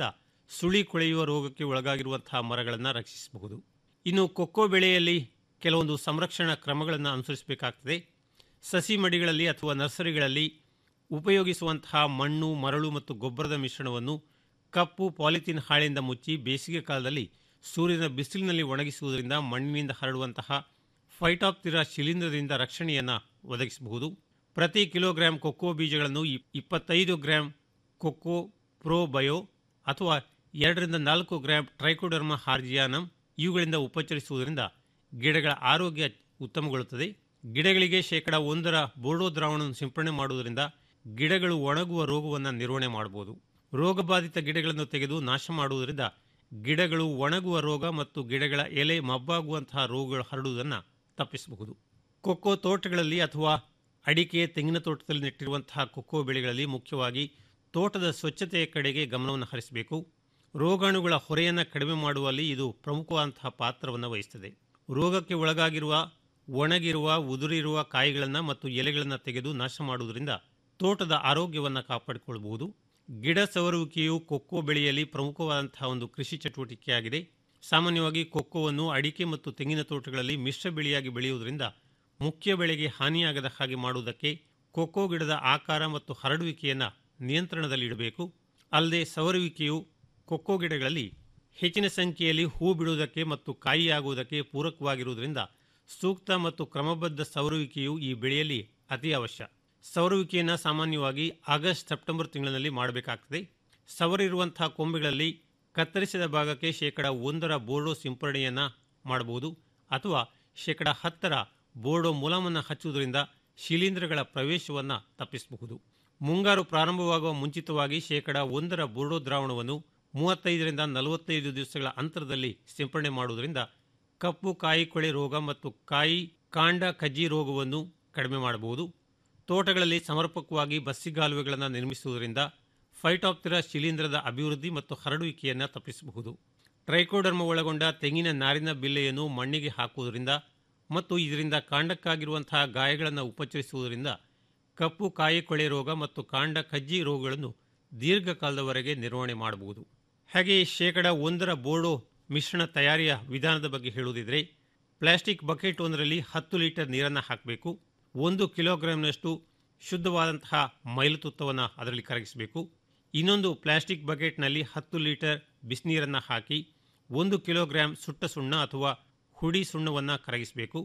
ಸುಳಿ ಕೊಳೆಯುವ ರೋಗಕ್ಕೆ ಒಳಗಾಗಿರುವಂತಹ ಮರಗಳನ್ನು ರಕ್ಷಿಸಬಹುದು ಇನ್ನು ಕೊಕ್ಕೋ ಬೆಳೆಯಲ್ಲಿ ಕೆಲವೊಂದು ಸಂರಕ್ಷಣಾ ಕ್ರಮಗಳನ್ನು ಅನುಸರಿಸಬೇಕಾಗ್ತದೆ ಸಸಿ ಮಡಿಗಳಲ್ಲಿ ಅಥವಾ ನರ್ಸರಿಗಳಲ್ಲಿ ಉಪಯೋಗಿಸುವಂತಹ ಮಣ್ಣು ಮರಳು ಮತ್ತು ಗೊಬ್ಬರದ ಮಿಶ್ರಣವನ್ನು ಕಪ್ಪು ಪಾಲಿಥೀನ್ ಹಾಳೆಯಿಂದ ಮುಚ್ಚಿ ಬೇಸಿಗೆ ಕಾಲದಲ್ಲಿ ಸೂರ್ಯನ ಬಿಸಿಲಿನಲ್ಲಿ ಒಣಗಿಸುವುದರಿಂದ ಮಣ್ಣಿನಿಂದ ಹರಡುವಂತಹ ಫೈಟಾಪ್ತಿರಾ ಶಿಲೀಂಧ್ರದಿಂದ ರಕ್ಷಣೆಯನ್ನು ಒದಗಿಸಬಹುದು ಪ್ರತಿ ಕಿಲೋಗ್ರಾಂ ಕೊಕ್ಕೋ ಬೀಜಗಳನ್ನು ಇಪ್- ಇಪ್ಪತ್ತೈದು ಗ್ರಾಂ ಕೊಕ್ಕೋ ಪ್ರೋ ಬಯೋ ಅಥವಾ ಎರಡರಿಂದ ನಾಲ್ಕು ಗ್ರಾಂ ಟ್ರೈಕೋಡರ್ಮ ಹಾರ್ಜಿಯಾನಮ್ ಇವುಗಳಿಂದ ಉಪಚರಿಸುವುದರಿಂದ ಗಿಡಗಳ ಆರೋಗ್ಯ ಉತ್ತಮಗೊಳ್ಳುತ್ತದೆ ಗಿಡಗಳಿಗೆ ಶೇಕಡ ಒಂದರ ಬೋರ್ಡೋ ದ್ರಾವಣವನ್ನು ಸಿಂಪಡಣೆ ಮಾಡುವುದರಿಂದ ಗಿಡಗಳು ಒಣಗುವ ರೋಗವನ್ನು ನಿರ್ವಹಣೆ ಮಾಡಬಹುದು ರೋಗಬಾಧಿತ ಗಿಡಗಳನ್ನು ತೆಗೆದು ನಾಶ ಮಾಡುವುದರಿಂದ ಗಿಡಗಳು ಒಣಗುವ ರೋಗ ಮತ್ತು ಗಿಡಗಳ ಎಲೆ ಮಬ್ಬಾಗುವಂತಹ ರೋಗಗಳು ಹರಡುವುದನ್ನು ತಪ್ಪಿಸಬಹುದು ಕೊಕ್ಕೋ ತೋಟಗಳಲ್ಲಿ ಅಥವಾ ಅಡಿಕೆ ತೆಂಗಿನ ತೋಟದಲ್ಲಿ ನೆಟ್ಟಿರುವಂತಹ ಕೊಕ್ಕೋ ಬೆಳೆಗಳಲ್ಲಿ ಮುಖ್ಯವಾಗಿ ತೋಟದ ಸ್ವಚ್ಛತೆಯ ಕಡೆಗೆ ಗಮನವನ್ನು ಹರಿಸಬೇಕು ರೋಗಾಣುಗಳ ಹೊರೆಯನ್ನು ಕಡಿಮೆ ಮಾಡುವಲ್ಲಿ ಇದು ಪ್ರಮುಖವಾದಂತಹ ಪಾತ್ರವನ್ನು ವಹಿಸುತ್ತದೆ ರೋಗಕ್ಕೆ ಒಳಗಾಗಿರುವ ಒಣಗಿರುವ ಉದುರಿರುವ ಕಾಯಿಗಳನ್ನು ಮತ್ತು ಎಲೆಗಳನ್ನು ತೆಗೆದು ನಾಶ ಮಾಡುವುದರಿಂದ ತೋಟದ ಆರೋಗ್ಯವನ್ನು ಕಾಪಾಡಿಕೊಳ್ಳಬಹುದು ಗಿಡ ಸವರುವಿಕೆಯು ಕೊಕ್ಕೋ ಬೆಳೆಯಲ್ಲಿ ಪ್ರಮುಖವಾದಂತಹ ಒಂದು ಕೃಷಿ ಚಟುವಟಿಕೆಯಾಗಿದೆ ಸಾಮಾನ್ಯವಾಗಿ ಕೊಕ್ಕೋವನ್ನು ಅಡಿಕೆ ಮತ್ತು ತೆಂಗಿನ ತೋಟಗಳಲ್ಲಿ ಮಿಶ್ರ ಬೆಳೆಯಾಗಿ ಬೆಳೆಯುವುದರಿಂದ ಮುಖ್ಯ ಬೆಳೆಗೆ ಹಾನಿಯಾಗದ ಹಾಗೆ ಮಾಡುವುದಕ್ಕೆ ಕೊಕ್ಕೋ ಗಿಡದ ಆಕಾರ ಮತ್ತು ಹರಡುವಿಕೆಯನ್ನು ನಿಯಂತ್ರಣದಲ್ಲಿಡಬೇಕು ಅಲ್ಲದೆ ಸವರುವಿಕೆಯು ಕೊಕ್ಕೋ ಗಿಡಗಳಲ್ಲಿ ಹೆಚ್ಚಿನ ಸಂಖ್ಯೆಯಲ್ಲಿ ಹೂ ಬಿಡುವುದಕ್ಕೆ ಮತ್ತು ಕಾಯಿಯಾಗುವುದಕ್ಕೆ ಪೂರಕವಾಗಿರುವುದರಿಂದ ಸೂಕ್ತ ಮತ್ತು ಕ್ರಮಬದ್ಧ ಸವರುವಿಕೆಯು ಈ ಬೆಳೆಯಲ್ಲಿ ಅತಿ ಅವಶ್ಯ ಸವರುವಿಕೆಯನ್ನು ಸಾಮಾನ್ಯವಾಗಿ ಆಗಸ್ಟ್ ಸೆಪ್ಟೆಂಬರ್ ತಿಂಗಳಿನಲ್ಲಿ ಮಾಡಬೇಕಾಗ್ತದೆ ಸವರಿರುವಂತಹ ಕೊಂಬೆಗಳಲ್ಲಿ ಕತ್ತರಿಸಿದ ಭಾಗಕ್ಕೆ ಶೇಕಡ ಒಂದರ ಬೋರ್ಡೋ ಸಿಂಪರಣೆಯನ್ನು ಮಾಡಬಹುದು ಅಥವಾ ಶೇಕಡ ಹತ್ತರ ಬೋರ್ಡೋ ಮುಲಾಮನ್ನು ಹಚ್ಚುವುದರಿಂದ ಶಿಲೀಂಧ್ರಗಳ ಪ್ರವೇಶವನ್ನು ತಪ್ಪಿಸಬಹುದು ಮುಂಗಾರು ಪ್ರಾರಂಭವಾಗುವ ಮುಂಚಿತವಾಗಿ ಶೇಕಡ ಒಂದರ ಬೋರ್ಡೋ ದ್ರಾವಣವನ್ನು ಮೂವತ್ತೈದರಿಂದ ನಲವತ್ತೈದು ದಿವಸಗಳ ಅಂತರದಲ್ಲಿ ಸಿಂಪರಣೆ ಮಾಡುವುದರಿಂದ ಕಪ್ಪು ಕಾಯಿ ಕೊಳೆ ರೋಗ ಮತ್ತು ಕಾಯಿ ಕಾಂಡ ಕಜ್ಜಿ ರೋಗವನ್ನು ಕಡಿಮೆ ಮಾಡಬಹುದು ತೋಟಗಳಲ್ಲಿ ಸಮರ್ಪಕವಾಗಿ ಬಸ್ಸಿಗಾಲುವೆಗಳನ್ನು ನಿರ್ಮಿಸುವುದರಿಂದ ಫೈಟಾಪ್ತಿರಾ ಶಿಲೀಂಧ್ರದ ಅಭಿವೃದ್ಧಿ ಮತ್ತು ಹರಡುವಿಕೆಯನ್ನು ತಪ್ಪಿಸಬಹುದು ಟ್ರೈಕೋಡರ್ಮ ಒಳಗೊಂಡ ತೆಂಗಿನ ನಾರಿನ ಬಿಲ್ಲೆಯನ್ನು ಮಣ್ಣಿಗೆ ಹಾಕುವುದರಿಂದ ಮತ್ತು ಇದರಿಂದ ಕಾಂಡಕ್ಕಾಗಿರುವಂತಹ ಗಾಯಗಳನ್ನು ಉಪಚರಿಸುವುದರಿಂದ ಕಪ್ಪು ಕಾಯಿ ಕೊಳೆ ರೋಗ ಮತ್ತು ಕಾಂಡ ಕಜ್ಜಿ ರೋಗಗಳನ್ನು ದೀರ್ಘಕಾಲದವರೆಗೆ ನಿರ್ವಹಣೆ ಮಾಡಬಹುದು ಹಾಗೆಯೇ ಶೇಕಡ ಒಂದರ ಬೋರ್ಡೋ ಮಿಶ್ರಣ ತಯಾರಿಯ ವಿಧಾನದ ಬಗ್ಗೆ ಹೇಳುವುದಿದ್ರೆ ಪ್ಲಾಸ್ಟಿಕ್ ಬಕೆಟ್ ಒಂದರಲ್ಲಿ ಹತ್ತು ಲೀಟರ್ ನೀರನ್ನು ಹಾಕಬೇಕು ಒಂದು ಕಿಲೋಗ್ರಾಂನಷ್ಟು ಶುದ್ಧವಾದಂತಹ ಮೈಲುತುತ್ತವನ್ನು ಅದರಲ್ಲಿ ಕರಗಿಸಬೇಕು ಇನ್ನೊಂದು ಪ್ಲಾಸ್ಟಿಕ್ ಬಕೆಟ್ನಲ್ಲಿ ಹತ್ತು ಲೀಟರ್ ಬಿಸಿನೀರನ್ನು ಹಾಕಿ ಒಂದು ಕಿಲೋಗ್ರಾಂ ಸುಟ್ಟ ಸುಣ್ಣ ಅಥವಾ ಹುಡಿ ಸುಣ್ಣವನ್ನು ಕರಗಿಸಬೇಕು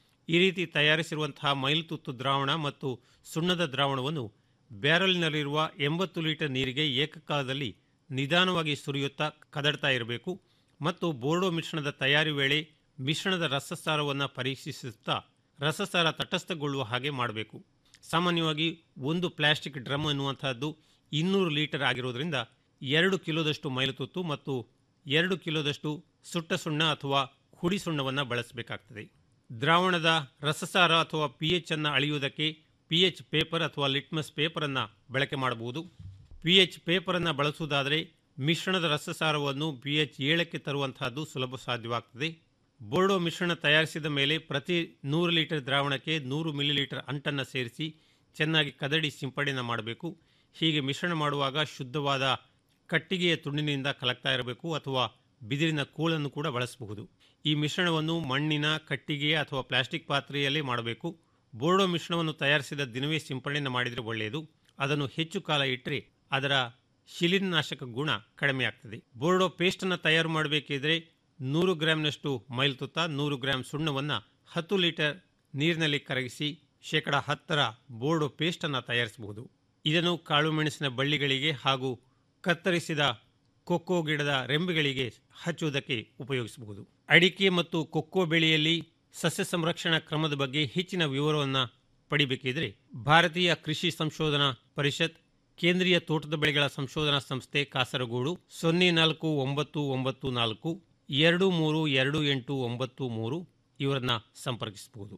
ಈ ರೀತಿ ತಯಾರಿಸಿರುವಂತಹ ಮೈಲುತುತ್ತು ದ್ರಾವಣ ಮತ್ತು ಸುಣ್ಣದ ದ್ರಾವಣವನ್ನು ಬ್ಯಾರಲ್ನಲ್ಲಿರುವ ಎಂಬತ್ತು ಲೀಟರ್ ನೀರಿಗೆ ಏಕಕಾಲದಲ್ಲಿ ನಿಧಾನವಾಗಿ ಸುರಿಯುತ್ತಾ ಕದಡ್ತಾ ಇರಬೇಕು ಮತ್ತು ಬೋರ್ಡೋ ಮಿಶ್ರಣದ ತಯಾರಿ ವೇಳೆ ಮಿಶ್ರಣದ ರಸಸಾರವನ್ನು ಪರೀಕ್ಷಿಸುತ್ತಾ ರಸಸಾರ ತಟಸ್ಥಗೊಳ್ಳುವ ಹಾಗೆ ಮಾಡಬೇಕು ಸಾಮಾನ್ಯವಾಗಿ ಒಂದು ಪ್ಲಾಸ್ಟಿಕ್ ಡ್ರಮ್ ಅನ್ನುವಂತಹದ್ದು ಇನ್ನೂರು ಲೀಟರ್ ಆಗಿರೋದ್ರಿಂದ ಎರಡು ಕಿಲೋದಷ್ಟು ಮೈಲುತುತ್ತು ಮತ್ತು ಎರಡು ಕಿಲೋದಷ್ಟು ಸುಟ್ಟ ಸುಣ್ಣ ಅಥವಾ ಹುಡಿ ಸುಣ್ಣವನ್ನು ಬಳಸಬೇಕಾಗ್ತದೆ ದ್ರಾವಣದ ರಸಸಾರ ಅಥವಾ ಪಿ ಎಚ್ ಅನ್ನು ಅಳೆಯುವುದಕ್ಕೆ ಪಿ ಎಚ್ ಪೇಪರ್ ಅಥವಾ ಲಿಟ್ಮಸ್ ಪೇಪರನ್ನು ಬಳಕೆ ಮಾಡಬಹುದು ಪಿ ಎಚ್ ಪೇಪರನ್ನು ಬಳಸುವುದಾದರೆ ಮಿಶ್ರಣದ ರಸಸಾರವನ್ನು ಪಿ ಎಚ್ ಏಳಕ್ಕೆ ತರುವಂತಹದ್ದು ಸುಲಭ ಸಾಧ್ಯವಾಗ್ತದೆ ಬೋರ್ಡೋ ಮಿಶ್ರಣ ತಯಾರಿಸಿದ ಮೇಲೆ ಪ್ರತಿ ನೂರು ಲೀಟರ್ ದ್ರಾವಣಕ್ಕೆ ನೂರು ಮಿಲಿಲೀಟರ್ ಅಂಟನ್ನು ಸೇರಿಸಿ ಚೆನ್ನಾಗಿ ಕದಡಿ ಸಿಂಪಡಣೆ ಮಾಡಬೇಕು ಹೀಗೆ ಮಿಶ್ರಣ ಮಾಡುವಾಗ ಶುದ್ಧವಾದ ಕಟ್ಟಿಗೆಯ ತುಂಡಿನಿಂದ ಕಲಕ್ತಾ ಇರಬೇಕು ಅಥವಾ ಬಿದಿರಿನ ಕೂಳನ್ನು ಕೂಡ ಬಳಸಬಹುದು ಈ ಮಿಶ್ರಣವನ್ನು ಮಣ್ಣಿನ ಕಟ್ಟಿಗೆ ಅಥವಾ ಪ್ಲಾಸ್ಟಿಕ್ ಪಾತ್ರೆಯಲ್ಲೇ ಮಾಡಬೇಕು ಬೋರ್ಡೋ ಮಿಶ್ರಣವನ್ನು ತಯಾರಿಸಿದ ದಿನವೇ ಸಿಂಪಡಣೆ ಮಾಡಿದರೆ ಒಳ್ಳೆಯದು ಅದನ್ನು ಹೆಚ್ಚು ಕಾಲ ಇಟ್ಟರೆ ಅದರ ಶಿಲೀನಾಶಕ ಗುಣ ಕಡಿಮೆ ಆಗ್ತದೆ ಬೋರ್ಡೋ ಪೇಸ್ಟನ್ನು ತಯಾರು ಮಾಡಬೇಕಿದ್ರೆ ನೂರು ಗ್ರಾಂನಷ್ಟು ಮೈಲ್ತುತ್ತ ನೂರು ಗ್ರಾಂ ಸುಣ್ಣವನ್ನು ಹತ್ತು ಲೀಟರ್ ನೀರಿನಲ್ಲಿ ಕರಗಿಸಿ ಶೇಕಡ ಹತ್ತರ ಬೋರ್ಡೋ ಪೇಸ್ಟನ್ನು ತಯಾರಿಸಬಹುದು ಇದನ್ನು ಕಾಳು ಮೆಣಸಿನ ಬಳ್ಳಿಗಳಿಗೆ ಹಾಗೂ ಕತ್ತರಿಸಿದ ಕೊಕ್ಕೋ ಗಿಡದ ರೆಂಬೆಗಳಿಗೆ ಹಚ್ಚುವುದಕ್ಕೆ ಉಪಯೋಗಿಸಬಹುದು ಅಡಿಕೆ ಮತ್ತು ಕೊಕ್ಕೋ ಬೆಳೆಯಲ್ಲಿ ಸಸ್ಯ ಸಂರಕ್ಷಣಾ ಕ್ರಮದ ಬಗ್ಗೆ ಹೆಚ್ಚಿನ ವಿವರವನ್ನು ಪಡಿಬೇಕಿದ್ರೆ ಭಾರತೀಯ ಕೃಷಿ ಸಂಶೋಧನಾ ಪರಿಷತ್ ಕೇಂದ್ರೀಯ ತೋಟದ ಬೆಳೆಗಳ ಸಂಶೋಧನಾ ಸಂಸ್ಥೆ ಕಾಸರಗೋಡು ಸೊನ್ನೆ ನಾಲ್ಕು ಒಂಬತ್ತು ಒಂಬತ್ತು ನಾಲ್ಕು ಎರಡು ಮೂರು ಎರಡು ಎಂಟು ಒಂಬತ್ತು ಮೂರು ಇವರನ್ನ ಸಂಪರ್ಕಿಸಬಹುದು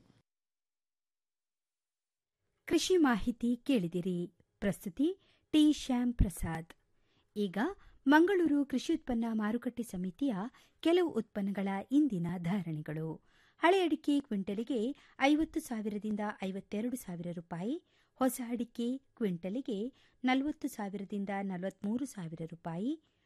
ಕೃಷಿ ಮಾಹಿತಿ ಕೇಳಿದಿರಿ ಪ್ರಸ್ತುತಿ ಟಿ ಶ್ಯಾಮ್ ಪ್ರಸಾದ್ ಈಗ ಮಂಗಳೂರು ಕೃಷಿ ಉತ್ಪನ್ನ ಮಾರುಕಟ್ಟೆ ಸಮಿತಿಯ ಕೆಲವು ಉತ್ಪನ್ನಗಳ ಇಂದಿನ ಧಾರಣೆಗಳು ಹಳೆ ಅಡಿಕೆ ಕ್ವಿಂಟಲಿಗೆ ಐವತ್ತು ಸಾವಿರದಿಂದ ಐವತ್ತೆರಡು ಸಾವಿರ ರೂಪಾಯಿ ಹೊಸ ಅಡಿಕೆ ಕ್ವಿಂಟಲಿಗೆ ನಲವತ್ತು ಸಾವಿರದಿಂದ ನಲವತ್ಮೂರು ಸಾವಿರ ರೂಪಾಯಿ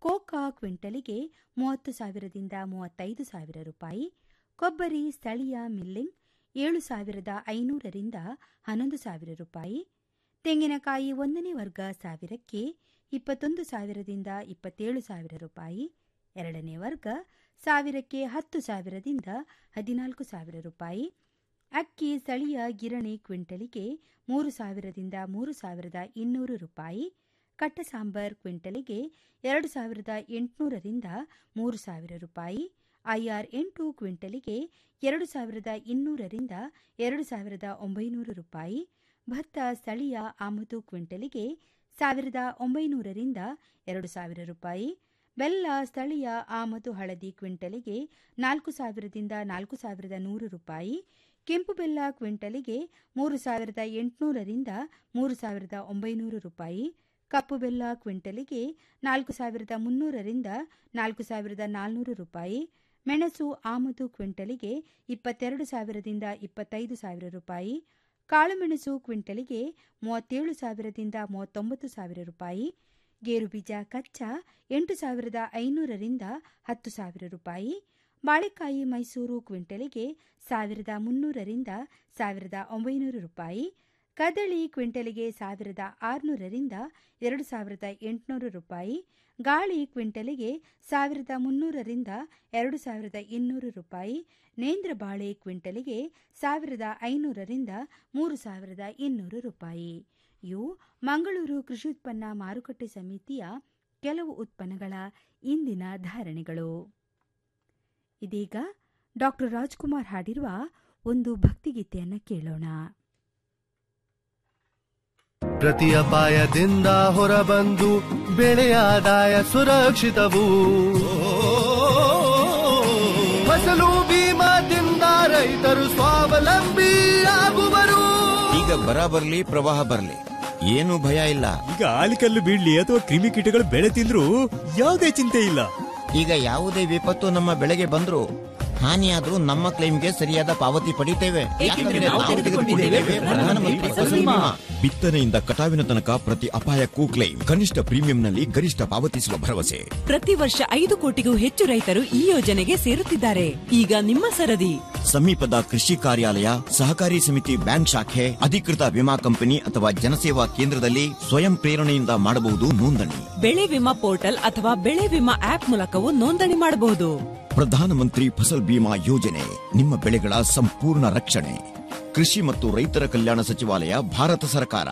ಕೋಕಾ ಕ್ವಿಂಟಲಿಗೆ ಮೂವತ್ತು ಸಾವಿರದಿಂದ ಮೂವತ್ತೈದು ಸಾವಿರ ರೂಪಾಯಿ ಕೊಬ್ಬರಿ ಸ್ಥಳೀಯ ಮಿಲ್ಲಿಂಗ್ ಏಳು ಸಾವಿರದ ಐನೂರರಿಂದ ಹನ್ನೊಂದು ಸಾವಿರ ರೂಪಾಯಿ ತೆಂಗಿನಕಾಯಿ ಒಂದನೇ ವರ್ಗ ಸಾವಿರಕ್ಕೆ ಇಪ್ಪತ್ತೊಂದು ಸಾವಿರದಿಂದ ಇಪ್ಪತ್ತೇಳು ಸಾವಿರ ರೂಪಾಯಿ ಎರಡನೇ ವರ್ಗ ಸಾವಿರಕ್ಕೆ ಹತ್ತು ಸಾವಿರದಿಂದ ಹದಿನಾಲ್ಕು ಸಾವಿರ ರೂಪಾಯಿ ಅಕ್ಕಿ ಸ್ಥಳೀಯ ಗಿರಣಿ ಕ್ವಿಂಟಲಿಗೆ ಮೂರು ಸಾವಿರದಿಂದ ಮೂರು ಸಾವಿರದ ಇನ್ನೂರು ರೂಪಾಯಿ ಕಟ್ಟ ಸಾಂಬಾರ್ ಕ್ವಿಂಟಲಿಗೆ ಎರಡು ಸಾವಿರದ ಎಂಟುನೂರರಿಂದ ಮೂರು ಸಾವಿರ ರೂಪಾಯಿ ಐಆರ್ ಎಂಟು ಕ್ವಿಂಟಲಿಗೆ ಎರಡು ಸಾವಿರದ ಇನ್ನೂರರಿಂದ ಎರಡು ಸಾವಿರದ ಒಂಬೈನೂರು ರೂಪಾಯಿ ಭತ್ತ ಸ್ಥಳೀಯ ಆಮದು ಕ್ವಿಂಟಲಿಗೆ ಸಾವಿರದ ಒಂಬೈನೂರರಿಂದ ಎರಡು ಸಾವಿರ ರೂಪಾಯಿ ಬೆಲ್ಲ ಸ್ಥಳೀಯ ಆಮದು ಹಳದಿ ಕ್ವಿಂಟಲಿಗೆ ನಾಲ್ಕು ಸಾವಿರದಿಂದ ನಾಲ್ಕು ಸಾವಿರದ ನೂರು ರೂಪಾಯಿ ಕೆಂಪು ಬೆಲ್ಲ ಕ್ವಿಂಟಲಿಗೆ ಮೂರು ಸಾವಿರದ ಎಂಟುನೂರರಿಂದ ಮೂರು ಸಾವಿರದ ಒಂಬೈನೂರು ರೂಪಾಯಿ ಕಪ್ಪು ಬೆಲ್ಲ ಕ್ವಿಂಟಲಿಗೆ ನಾಲ್ಕು ಸಾವಿರದ ಮುನ್ನೂರರಿಂದ ನಾಲ್ಕು ಸಾವಿರದ ನಾಲ್ನೂರು ರೂಪಾಯಿ ಮೆಣಸು ಆಮದು ಕ್ವಿಂಟಲಿಗೆ ಇಪ್ಪತ್ತೆರಡು ಸಾವಿರದಿಂದ ಇಪ್ಪತ್ತೈದು ಸಾವಿರ ರೂಪಾಯಿ ಕಾಳುಮೆಣಸು ಕ್ವಿಂಟಲಿಗೆ ಮೂವತ್ತೇಳು ಸಾವಿರದಿಂದ ಮೂವತ್ತೊಂಬತ್ತು ಸಾವಿರ ರೂಪಾಯಿ ಗೇರುಬೀಜ ಕಚ್ಚಾ ಎಂಟು ಸಾವಿರದ ಐನೂರರಿಂದ ಹತ್ತು ಸಾವಿರ ರೂಪಾಯಿ ಬಾಳೆಕಾಯಿ ಮೈಸೂರು ಕ್ವಿಂಟಲಿಗೆ ಸಾವಿರದ ಮುನ್ನೂರರಿಂದ ಸಾವಿರದ ಒಂಬೈನೂರು ರೂಪಾಯಿ ಕದಳಿ ಕ್ವಿಂಟಲಿಗೆ ಸಾವಿರದ ಆರುನೂರರಿಂದ ಎರಡು ಸಾವಿರದ ಎಂಟುನೂರು ರೂಪಾಯಿ ಗಾಳಿ ಕ್ವಿಂಟಲಿಗೆ ಸಾವಿರದ ಮುನ್ನೂರರಿಂದ ಎರಡು ಸಾವಿರದ ಇನ್ನೂರು ರೂಪಾಯಿ ನೇಂದ್ರ ಬಾಳೆ ಕ್ವಿಂಟಲಿಗೆ ಸಾವಿರದ ಐನೂರರಿಂದ ಮೂರು ಸಾವಿರದ ಇನ್ನೂರು ರೂಪಾಯಿ ಇವು ಮಂಗಳೂರು ಕೃಷಿ ಉತ್ಪನ್ನ ಮಾರುಕಟ್ಟೆ ಸಮಿತಿಯ ಕೆಲವು ಉತ್ಪನ್ನಗಳ ಇಂದಿನ ಧಾರಣೆಗಳು ಇದೀಗ ಡಾಕ್ಟರ್ ರಾಜ್ಕುಮಾರ್ ಹಾಡಿರುವ ಒಂದು ಭಕ್ತಿಗೀತೆಯನ್ನು ಕೇಳೋಣ ಪ್ರತಿ ಅಪಾಯದಿಂದ ಹೊರಬಂದು ಬೆಳೆಯ ಆದಾಯ ಸುರಕ್ಷಿತವು ಫಸಲು ಬೀಮಾದಿಂದ ರೈತರು ಸ್ವಾವಲಂಬಿ ಆಗುವರು ಈಗ ಬರ ಬರ್ಲಿ ಪ್ರವಾಹ ಬರ್ಲಿ ಏನು ಭಯ ಇಲ್ಲ ಈಗ ಆಲಿಕಲ್ಲು ಬೀಳ್ಲಿ ಅಥವಾ ಕ್ರಿಮಿಕೀಟಗಳು ಬೆಳೆ ತಿಂದ್ರು ಯಾವುದೇ ಚಿಂತೆ ಇಲ್ಲ ಈಗ ಯಾವುದೇ ವಿಪತ್ತು ನಮ್ಮ ಬೆಳೆಗೆ ಬಂದ್ರು ಹಾನಿಯಾದ್ರೂ ನಮ್ಮ ಕ್ಲೈಮ್ಗೆ ಸರಿಯಾದ ಪಾವತಿ ಪಡಿತೇವೆ ಯಾಕಂದ್ರೆ ನಾವು ತೆಗೆದುಕೊಂಡಿದ್ದೇವೆ ಪ್ರಧಾನಮಂತ್ರಿ ಫಸಲ್ ಬಿಮಾ. ಬಿತ್ತನೆಯಿಂದ ಕಟಾವಿನ ತನಕ ಪ್ರತಿ ಅಪಾಯಕ್ಕೂ ಕ್ಲೈಮ್ ಕನಿಷ್ಠ ಪ್ರೀಮಿಯಂನಲ್ಲಿ ಗರಿಷ್ಠ ಪಾವತಿಸುವ ಭರವಸೆ ಪ್ರತಿ ವರ್ಷ ಐದು ಕೋಟಿಗೂ ಹೆಚ್ಚು ರೈತರು ಈ ಯೋಜನೆಗೆ ಸೇರುತ್ತಿದ್ದಾರೆ ಈಗ ನಿಮ್ಮ ಸರದಿ ಸಮೀಪದ ಕೃಷಿ ಕಾರ್ಯಾಲಯ ಸಹಕಾರಿ ಸಮಿತಿ ಬ್ಯಾಂಕ್ ಶಾಖೆ ಅಧಿಕೃತ ವಿಮಾ ಕಂಪನಿ ಅಥವಾ ಜನಸೇವಾ ಕೇಂದ್ರದಲ್ಲಿ ಸ್ವಯಂ ಪ್ರೇರಣೆಯಿಂದ ಮಾಡಬಹುದು ನೋಂದಣಿ ಬೆಳೆ ವಿಮಾ ಪೋರ್ಟಲ್ ಅಥವಾ ಬೆಳೆ ವಿಮಾ ಆಪ್ ಮೂಲಕವೂ ನೋಂದಣಿ ಮಾಡಬಹುದು ಪ್ರಧಾನಮಂತ್ರಿ ಫಸಲ್ ಬಿಮಾ ಯೋಜನೆ ನಿಮ್ಮ ಬೆಳೆಗಳ ಸಂಪೂರ್ಣ ರಕ್ಷಣೆ ಕೃಷಿ ಮತ್ತು ರೈತರ ಕಲ್ಯಾಣ ಸಚಿವಾಲಯ ಭಾರತ ಸರ್ಕಾರ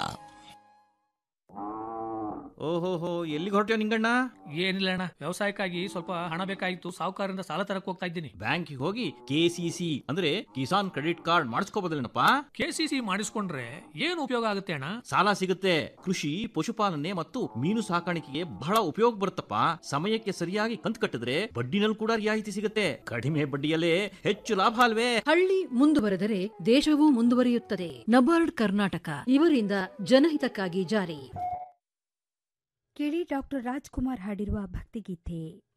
ಓಹೋಹೋ ಎಲ್ಲಿಗೆ ಹೊರಟ್ಯೋ ನಿಂಗಣ್ಣ ಏನಿಲ್ಲ ಅಣ್ಣ ವ್ಯವಸಾಯಕ್ಕಾಗಿ ಸ್ವಲ್ಪ ಹಣ ಬೇಕಾಗಿತ್ತು ಸಾಹುಕಾರರಿಂದ ಸಾಲ ತರಕ್ ಹೋಗ್ತಾ ಇದ್ದೀನಿ ಬ್ಯಾಂಕಿಗೆ ಹೋಗಿ ಕೆಸಿಸಿ ಅಂದ್ರೆ ಕಿಸಾನ್ ಕ್ರೆಡಿಟ್ ಕಾರ್ಡ್ ಮಾಡಿಸ್ಕೋಬೋದಲ್ಲೇನಪ್ಪ ಕೆಸಿಸಿ ಮಾಡಿಸ್ಕೊಂಡ್ರೆ ಏನು ಉಪಯೋಗ ಆಗುತ್ತೆ ಅಣ್ಣ ಸಾಲ ಸಿಗುತ್ತೆ ಕೃಷಿ ಪಶುಪಾಲನೆ ಮತ್ತು ಮೀನು ಸಾಕಾಣಿಕೆಗೆ ಬಹಳ ಉಪಯೋಗ ಬರುತ್ತಪ್ಪ ಸಮಯಕ್ಕೆ ಸರಿಯಾಗಿ ಕಂತು ಕಟ್ಟಿದ್ರೆ ಬಡ್ಡಿನಲ್ಲಿ ಕೂಡ ರಿಯಾಯಿತಿ ಸಿಗುತ್ತೆ ಕಡಿಮೆ ಬಡ್ಡಿಯಲ್ಲೇ ಹೆಚ್ಚು ಲಾಭ ಅಲ್ವೇ ಹಳ್ಳಿ ಮುಂದುವರೆದರೆ ದೇಶವೂ ಮುಂದುವರಿಯುತ್ತದೆ ನಬಾರ್ಡ್ ಕರ್ನಾಟಕ ಇವರಿಂದ ಜನಹಿತಕ್ಕಾಗಿ ಜಾರಿ ಕೇಳಿ ಡಾಕ್ಟರ್ ರಾಜ್ಕುಮಾರ್ ಹಾಡಿರುವ ಭಕ್ತಿಗೀತೆ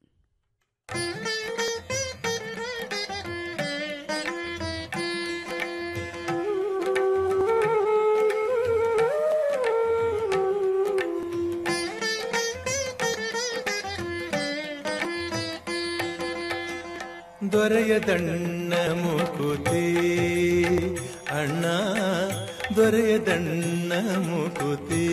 ದೊರೆಯದಣ್ಣ ಮುಕುತಿ ಅಣ್ಣ ದೊರೆಯದಣ್ಣ ಮುಕುತಿ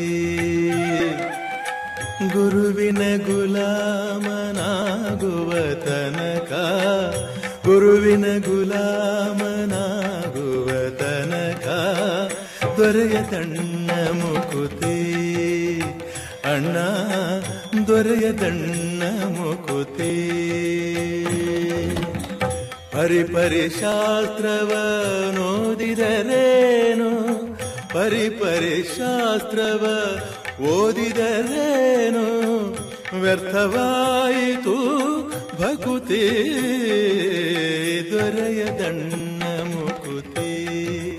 ಗುರುವಿನ ಗುಲಾಮನಾಗುವ ತನಕ ಗುರುವಿನ ಗುಲಾಮನಾಗುವ ತನಕ ದೊರೆಯದಣ್ಣ ಮುಕುತಿ ಅಣ್ಣ ದೊರೆಯದಣ್ಣ ಮುಕುತಿ ಪರಿಪರಿ ಶಾಸ್ತ್ರವ ನೋದಿದರೇನು ಪರಿಪರಿ ಶಾಸ್ತ್ರವ ಓದಿದರೇನು ವ್ಯರ್ಥವಾಯಿತು ಭಕುತಿ ದೊರೆಯದಣ್ಣ